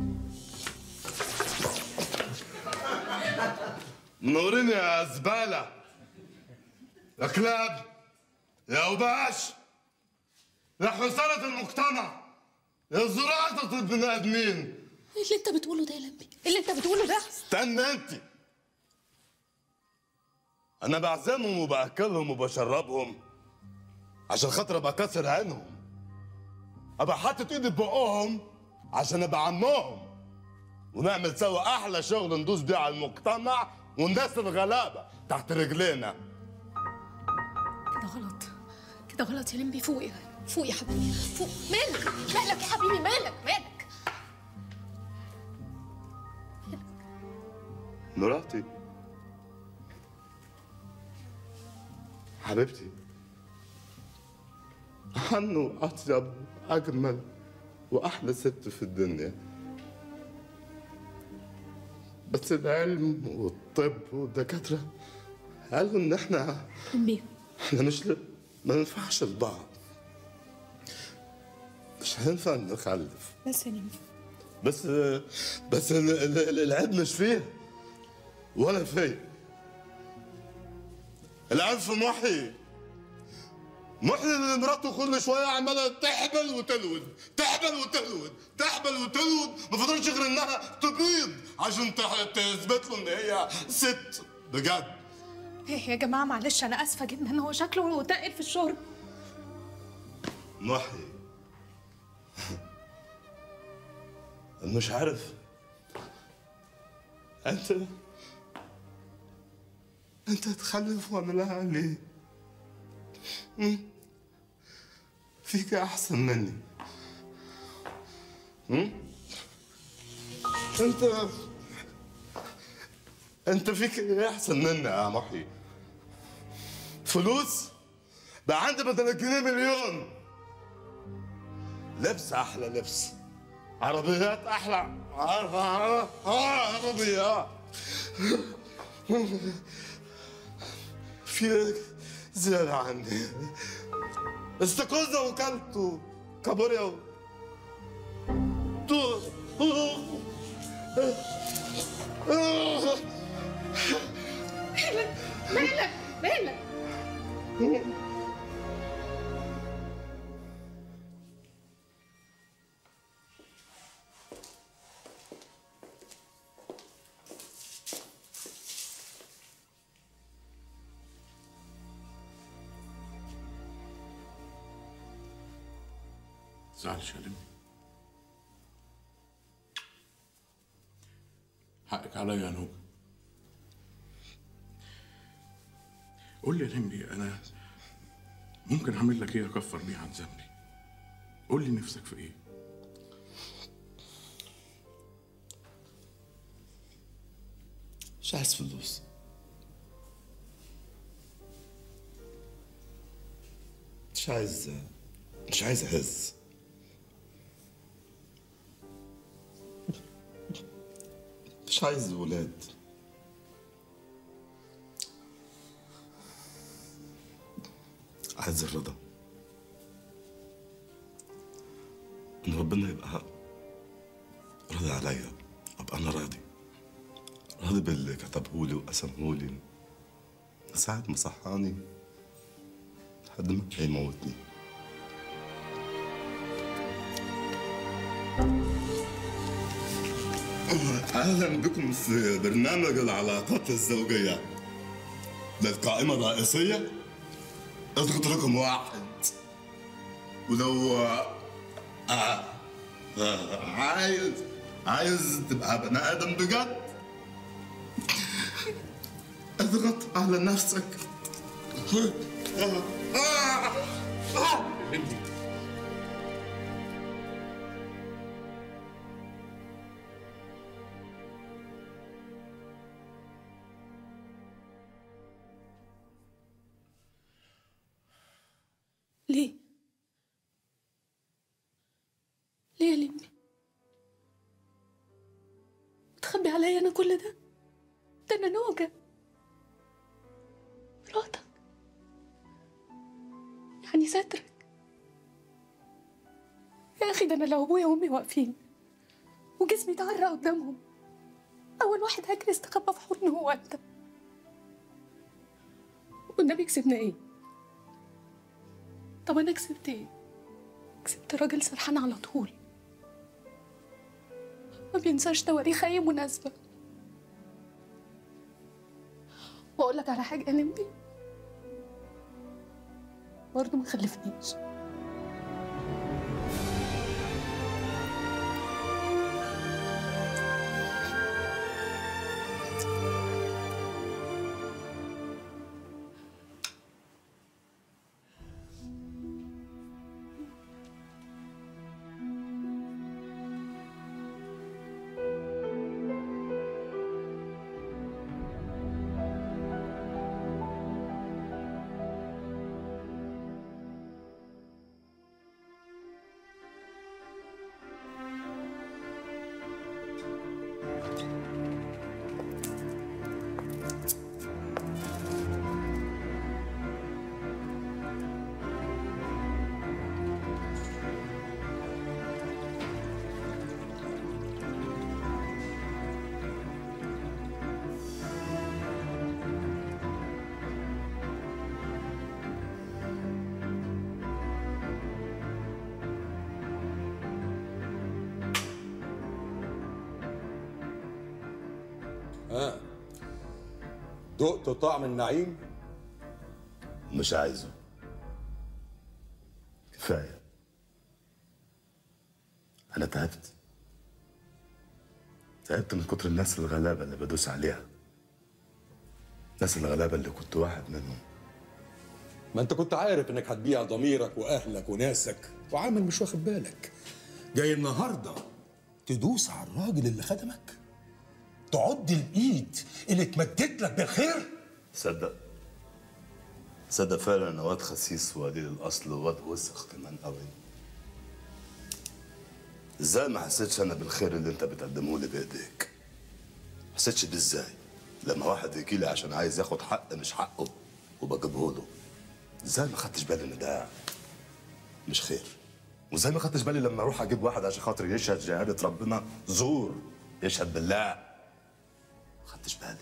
منورين يا زباله يا كلاب يا اوباش يا حصانة المجتمع يا زراعة البني ادمين ايه اللي انت بتقوله ده يا لمبي؟ ايه اللي انت بتقوله ده؟ استنى انت انا بعزمهم وباكلهم وبشربهم عشان خاطر ابقى كسر عينهم ابقى حاطط ايدي في بقهم عشان ابقى عمهم ونعمل سوا احلى شغل ندوس بيه على المجتمع والناس الغلابه تحت رجلينا كده غلط كده غلط يا لمبي فوق يا فوق يا حبيبي فوق مالك مالك يا حبيبي مالك مالك مراتي حبيبتي أحن وأطيب وأجمل وأحلى ست في الدنيا بس العلم والطب والدكاترة قالوا إن إحنا لمبي إحنا مش ل... ما ننفعش لبعض مش هينفع نخلف بس يا لمبي بس بس ال- ال- العيب مش فيه ولا فيا العيب في محي محي اللي مراته كل شويه عماله تحبل وتلود تحبل وتلود تحبل وتلود ما فضلش غير انها تبيض عشان تح- تثبت له ان هي ست بجد ايه يا جماعه معلش انا اسفه جدا هو شكله تقل في الشرب محي مش عارف انت انت تخلف واعملها ليه؟ مم؟ فيك احسن مني مم؟ انت انت فيك ايه احسن مني يا محي فلوس بقى عندي بدل الجنيه مليون لبس احلى لبس عربيات احلى عارف اه عربيات في زيادة عندي استاكوزا وكلت كابوريا و... تو مالك مالك تزعلش يا لمبي حقك عليا يا نوجة قول لي يا لمبي انا ممكن اعمل لك ايه اكفر بيه عن ذنبي قول لي نفسك في ايه مش عايز فلوس مش عايز مش عايز اهز مش عايز ولاد عايز الرضا ان ربنا يبقى راضي عليا ابقى انا راضي راضي باللي كتبهولي وقسمهولي ساعة ما صحاني لحد ما هيموتني اهلا بكم في برنامج العلاقات الزوجيه للقائمه الرئيسيه اضغط رقم واحد ولو آه آه عايز عايز تبقى بني ادم بجد اضغط على نفسك لمبي ليه؟ ليه يا لمبي؟ بتخبي عليا انا كل ده؟ ده انا نوجة مراتك يعني سترك يا اخي ده انا لو ابويا وامي واقفين وجسمي اتعرى قدامهم اول واحد هجري استخبى في حضنه هو انت والنبي كسبنا ايه؟ طب انا كسبت ايه؟ كسبت راجل سرحان على طول ما بينساش تواريخ اي مناسبة واقول لك على حاجة يا لمبي برضه ما خلفنيش ها دقت طعم النعيم مش عايزه كفايه انا تعبت تعبت من كتر الناس الغلابه اللي بدوس عليها الناس الغلابه اللي كنت واحد منهم ما انت كنت عارف انك هتبيع ضميرك واهلك وناسك وعامل مش واخد بالك جاي النهارده تدوس على الراجل اللي خدمك تعض الايد اللي اتمدت لك بالخير تصدق تصدق فعلا انا واد خسيس وقليل الاصل وواد وسخ كمان قوي ازاي ما حسيتش انا بالخير اللي انت بتقدمه لي بايديك حسيتش بيه ازاي لما واحد يجي لي عشان عايز ياخد حق مش حقه وبجيبه له ازاي ما خدتش بالي ان ده مش خير وازاي ما خدتش بالي لما اروح اجيب واحد عشان خاطر يشهد شهاده ربنا زور يشهد بالله ما خدتش بالي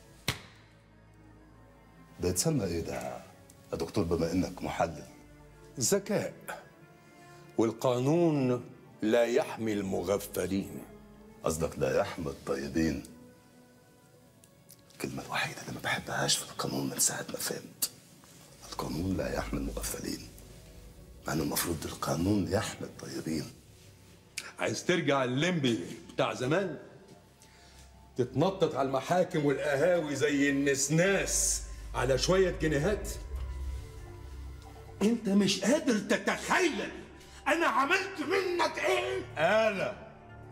ده يتسمى ايه ده يا دكتور بما انك محلل ذكاء والقانون لا يحمي المغفلين قصدك لا يحمي الطيبين الكلمة الوحيدة اللي ما بحبهاش في القانون من ساعة ما فهمت القانون لا يحمي المغفلين مع انه المفروض القانون يحمي الطيبين عايز ترجع الليمبي بتاع زمان تتنطط على المحاكم والقهاوي زي النسناس على شوية جنيهات انت مش قادر تتخيل انا عملت منك ايه آلة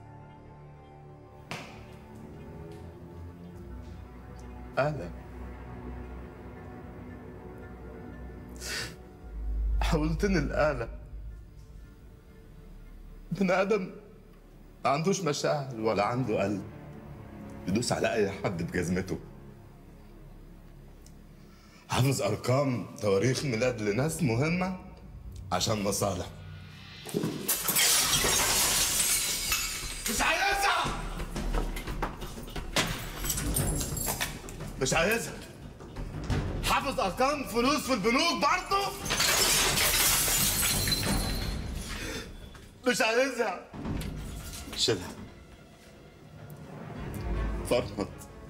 آلة حولتني الآلة بني آدم ما عندوش مشاعر ولا عنده قلب يدوس على أي حد بجزمته حافظ أرقام تواريخ ميلاد لناس مهمة عشان مصالح مش عايزها مش عايزها حافظ ارقام فلوس في البنوك برضه مش عايزها شيلها فرمط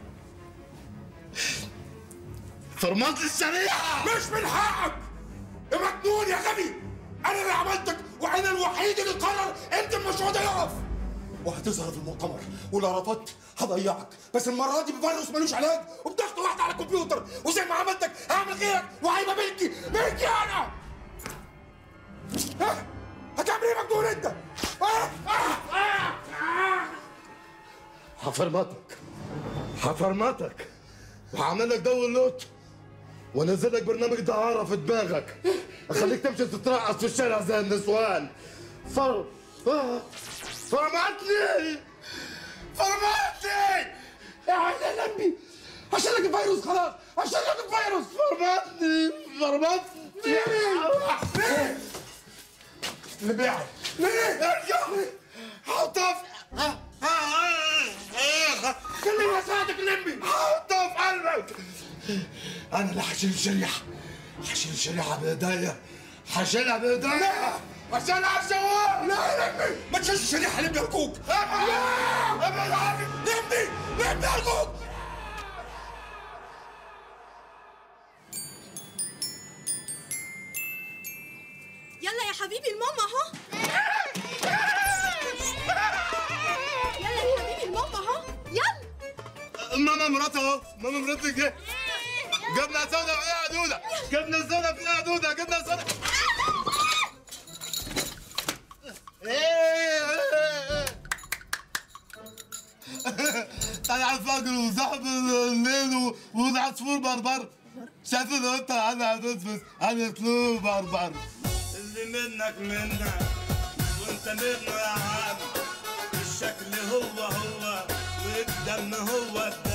فرمط الشريعة مش من حقك يا مجنون يا غبي انا اللي عملتك وانا الوحيد اللي قرر انت المشروع ده يقف وهتظهر في المؤتمر ولو رفضت هضيعك بس المره دي بفيروس ملوش علاج وبضغط واحده على الكمبيوتر وزي ما عملتك هعمل غيرك وهيبقى ملكي ملكي انا ها؟ هتعمل ايه مجنون انت؟ آه! آه! آه! آه! هفرمطك هفرمطك وهعمل لك داونلود وانزل لك برنامج دعاره في دماغك اخليك تمشي تترقص في الشارع زي النسوان فر آه. فرمتني فرمتني يا عشان لمبي عشان لك الفيروس خلاص عشان لك الفيروس فرمتني فرمتني ليه؟ لبيعي ليه؟ ارجع حطها في خليني اساعدك لمبي حطها في قلبك انا اللي هشيل الشريحه هشيل الشريحه بايديا هشيلها بايديا واشيلها على الشوارع لا يا لمبي ما تشيلش الشريحه لمبي ارجوك ابعد عني لمبي لمبي ارجوك يلا يا حبيبي الماما اهو يلا يا حبيبي الماما اهو يلا ماما مراتي اهو ماما مراتي جه جبنه سودا فيها دوده جبنه سودا فيها دوده جبنه سودا طلع الفجر وزحف الليل والعصفور بربر شايف القطة انا هتدفس هنطلوب بربر اللي منك منا وانت منه يا عم الشكل هو هو والدم هو الدم